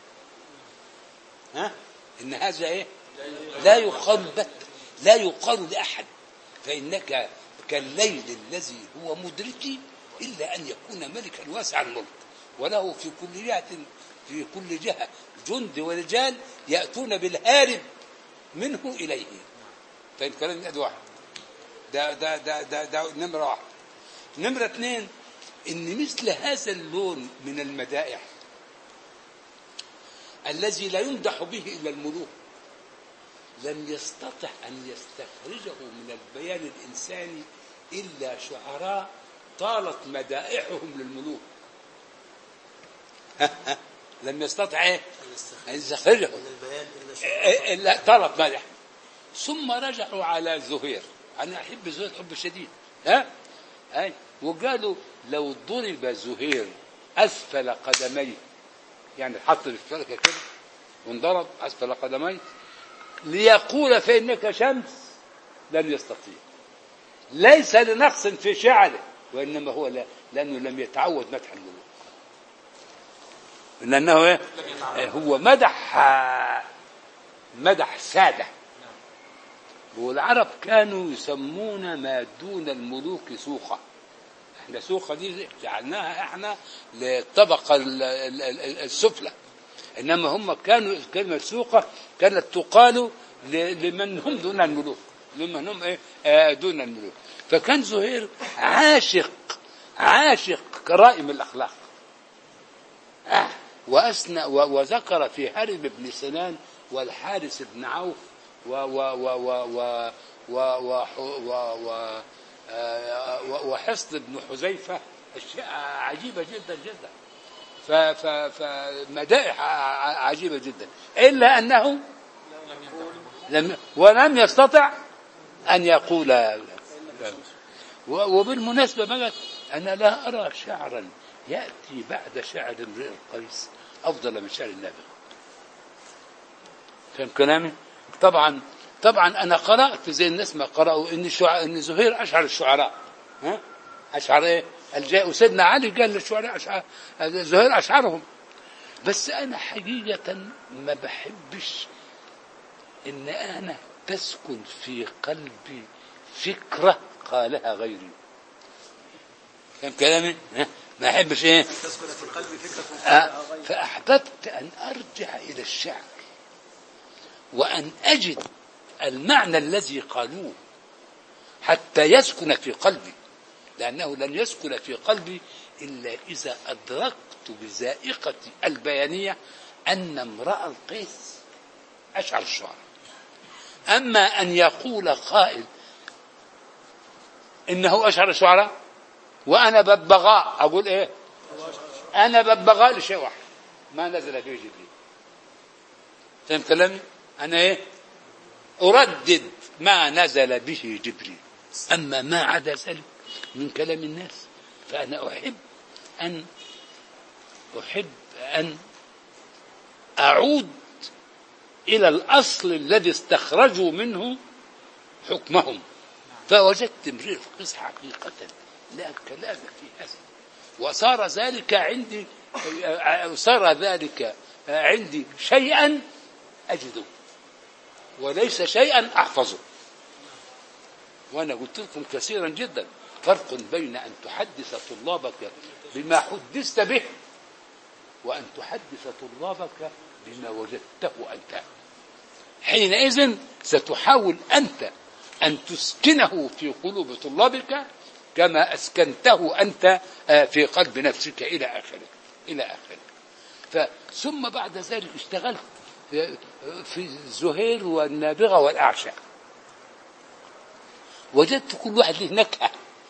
ها إن هذا إيه لا يقال البتة لا يقال لأحد فإنك كالليل الذي هو مدركي إلا أن يكون ملكا واسع الملك وله في كل جهة في كل جهة جند ورجال يأتون بالهارب منه إليه طيب كلام ده واحد ده ده ده ده, ده نمرة واحد نمرة اثنين ان مثل هذا اللون من المدائح الذي لا يمدح به الا الملوك لم يستطع ان يستخرجه من البيان الانساني الا شعراء طالت مدائحهم للملوك لم يستطع إيه؟ ان يستخرجه من البيان إلا شعور إيه، لا طلب مدح ثم رجعوا على زهير انا احب زهير حب شديد ها اي وقالوا لو ضرب زهير اسفل قدميه يعني حط الفلكه كده وانضرب اسفل قدميه ليقول فانك شمس لم يستطيع ليس لنقص في شعره وانما هو لا لانه لم يتعود مدح الملوك لانه إيه؟ هو مدح مدح ساده والعرب كانوا يسمون ما دون الملوك سوقة احنا سوقة دي جعلناها احنا للطبقة ال- ال- ال- السفلى انما هم كانوا كلمة سوقة كانت تقال ل- لمن هم دون الملوك لمن هم ايه آه، دون الملوك فكان زهير عاشق عاشق كرائم الاخلاق آه. وأثنى و- وذكر في هرب بن سنان والحارث بن عوف و و و و و و و و و آه، و- وحصن بن حذيفة أشياء عجيبة جدا جدا ف- ف- فمدائح ع- ع- عجيبة جدا إلا أنه لم ولم يستطع أن يقول و- وبالمناسبة بقى أنا لا أرى شعرا يأتي بعد شعر امرئ القيس أفضل من شعر النابغة فهم كلامي؟ طبعا طبعا أنا قرأت زي الناس ما قرأوا إن شع... إن زهير أشعر الشعراء ها؟ أشعر إيه؟ الجاء وسيدنا علي قال للشعراء أشعر زهير أشعرهم بس أنا حقيقة ما بحبش إن أنا تسكن في قلبي فكرة قالها غيري فهم كلامي؟ ها؟ ما أحبش إيه؟ تسكن في القلب فكرة آه، فعلها غير فأحببت أن أرجع إلى الشعر وأن أجد المعنى الذي قالوه حتى يسكن في قلبي لأنه لن يسكن في قلبي إلا إذا أدركت بذائقة البيانية أن امرأ القيس أشعر الشعر أما أن يقول قائل إنه أشعر الشعراء وأنا ببغاء أقول إيه أنا ببغاء لشيء واحد ما نزل فيه جبريل فهم كلامي؟ أنا إيه؟ أردد ما نزل به جبريل أما ما عدا ذلك من كلام الناس فأنا أحب أن أحب أن أعود إلى الأصل الذي استخرجوا منه حكمهم فوجدت امرئ القيس حقيقة لا كلام في هذا وصار ذلك عندي صار ذلك عندي شيئا أجده وليس شيئا أحفظه وأنا قلت لكم كثيرا جدا فرق بين أن تحدث طلابك بما حدثت به وأن تحدث طلابك بما وجدته أنت حينئذ ستحاول أنت أن تسكنه في قلوب طلابك كما أسكنته أنت آه، في قلب نفسك إلى آخره إلى آخره ف- ثم بعد ذلك اشتغلت في- في زهير والنابغة والأعشى وجدت كل واحد له نكهة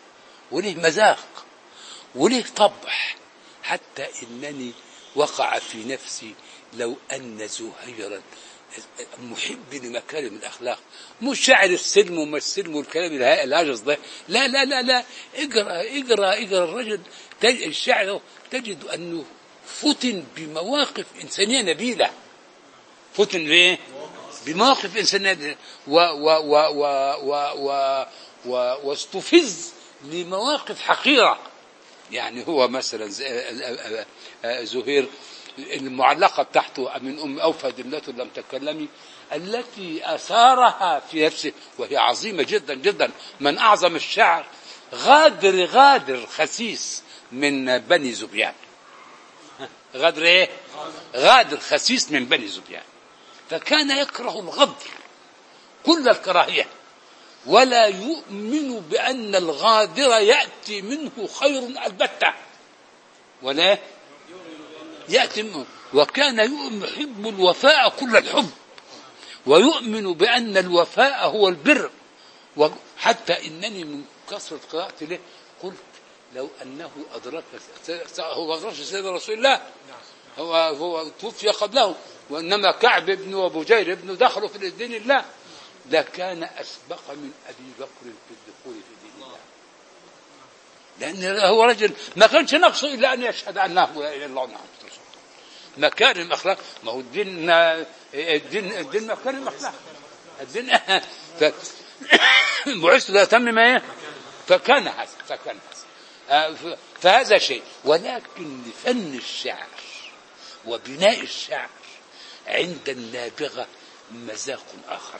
وله مذاق وله طبع حتى إنني وقع في نفسي لو أن زهيرا محب لمكارم الأخلاق مش شاعر السلم وما السلم والكلام الها- الهجس ده لا لا لا لا اقرأ اقرأ اقرأ الرجل تج- الشاعر تجد أنه فتن بمواقف إنسانية نبيلة فتن بايه؟ بمواقف انسانيه و و و و و و و واستفز لمواقف حقيره يعني هو مثلا ز- آه، آه، زهير المعلقه بتاعته من ام اوفى دلة لم تكلمي التي اثارها في نفسه وهي عظيمه جدا جدا من اعظم الشعر غادر غادر خسيس من بني زبيان غادر ايه؟ غادر خسيس من بني زبيان فكان يكره الغدر كل الكراهية ولا يؤمن بأن الغادر يأتي منه خير البتة ولا يأتي منه وكان يؤمن يحب الوفاء كل الحب ويؤمن بأن الوفاء هو البر وحتى إنني من كثرة قراءتي له قلت لو أنه أدرك هو أدرك سيدنا رسول الله هو هو توفي قبله وانما كعب بن وبجير بن دخلوا في دين الله لكان اسبق من ابي بكر في الدخول في دين الله لان هو رجل ما كانش نقصه الا ان يشهد انه لا اله الا الله محمد رسول الله مكارم اخلاق ما هو الدين الدين الدين مكارم اخلاق الدين ف... بعثت لاتمم ايه فكان هذا فكان هذا آه، ف- فهذا شيء ولكن لفن الشعر وبناء الشعر عند النابغة مذاق آخر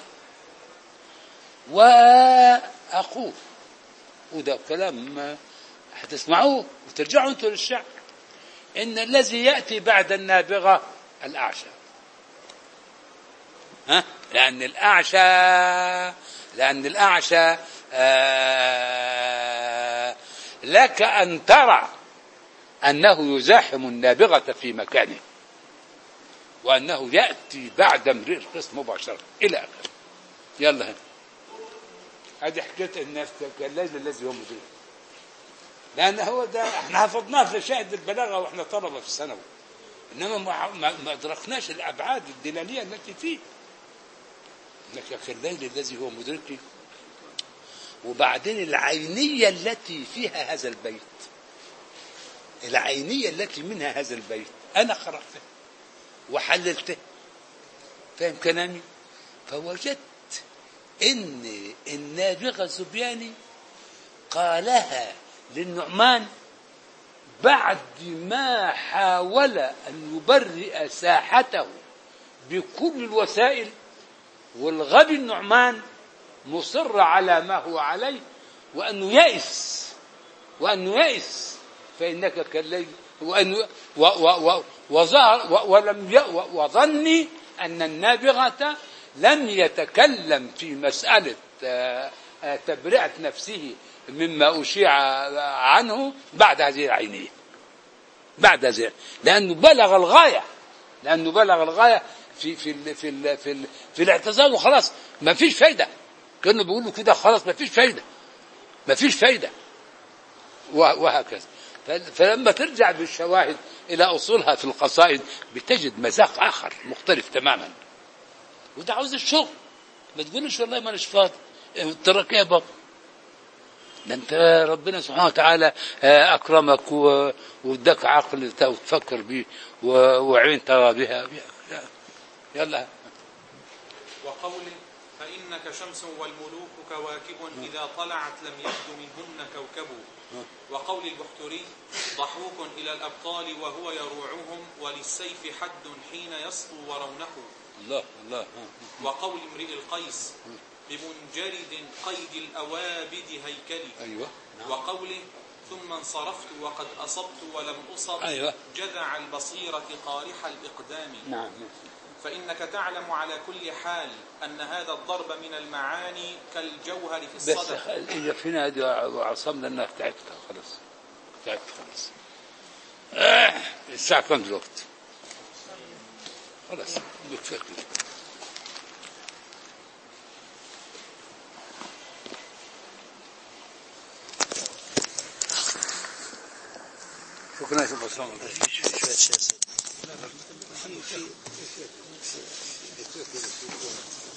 وأقول وده كلام هتسمعوه وترجعوا انتوا للشعر إن الذي يأتي بعد النابغة الأعشى ها؟ لأن الأعشى لأن الأعشى آه لك أن ترى أنه يزاحم النابغة في مكانه وأنه يأتي بعد امرئ القسم مباشرة إلى آخره يلا هنا هذه حكاية الناس الليل الذي هو مدير لأن هو ده احنا حفظناه في شاهد البلاغة واحنا طلبة في الثانوي إنما ما, ما, ما أدركناش الأبعاد الدلالية التي فيه إنك كالليل الذي هو مدركي وبعدين العينية التي فيها هذا البيت العينية التي منها هذا البيت أنا قرأته وحللته فاهم كلامي فوجدت إن النابغة الزبياني قالها للنعمان بعد ما حاول أن يبرئ ساحته بكل الوسائل والغبي النعمان مصر على ما هو عليه وأنه يئس وأنه يئس فإنك كالليل وأن و و و وظهر و ولم ي و وظني أن النابغة لم يتكلم في مسألة آه، آه، تبرئة نفسه مما أشيع عنه بعد هذه العينية بعد هذه لأنه بلغ الغاية لأنه بلغ الغاية في في ال في ال في, ال في الاعتزال وخلاص ما فيش فايدة كانوا بيقولوا كده خلاص ما فيش فايدة ما فيش فايدة وهكذا فلما ترجع بالشواهد إلى أصولها في القصائد بتجد مذاق آخر مختلف تماما وده عاوز الشغل ما تقولش والله ما أناش فاضي ترك يا بابا ده انت ربنا سبحانه وتعالى اكرمك واداك عقل تفكر به وعين ترى بها يلا وقوله فإنك شمس والملوك كواكب إذا طلعت لم يبد منهن كوكب وقول البحتري ضحوك إلى الأبطال وهو يروعهم وللسيف حد حين يسطو ورونه الله الله وقول امرئ القيس بمنجرد قيد الأوابد هيكلي ايوه وقوله ثم انصرفت وقد أصبت ولم أصب أيوة. جذع البصيرة قارح الإقدام نعم فإنك تعلم على كل حال أن هذا الضرب من المعاني كالجوهر في بس الصدف هي فينا هذه وعصمنا انها تعبت خلاص تعبت خلاص آه، الساعة كم دلوقتي؟ خلاص بكفي كده شكرا يا شيخ عصام شوية سياسة في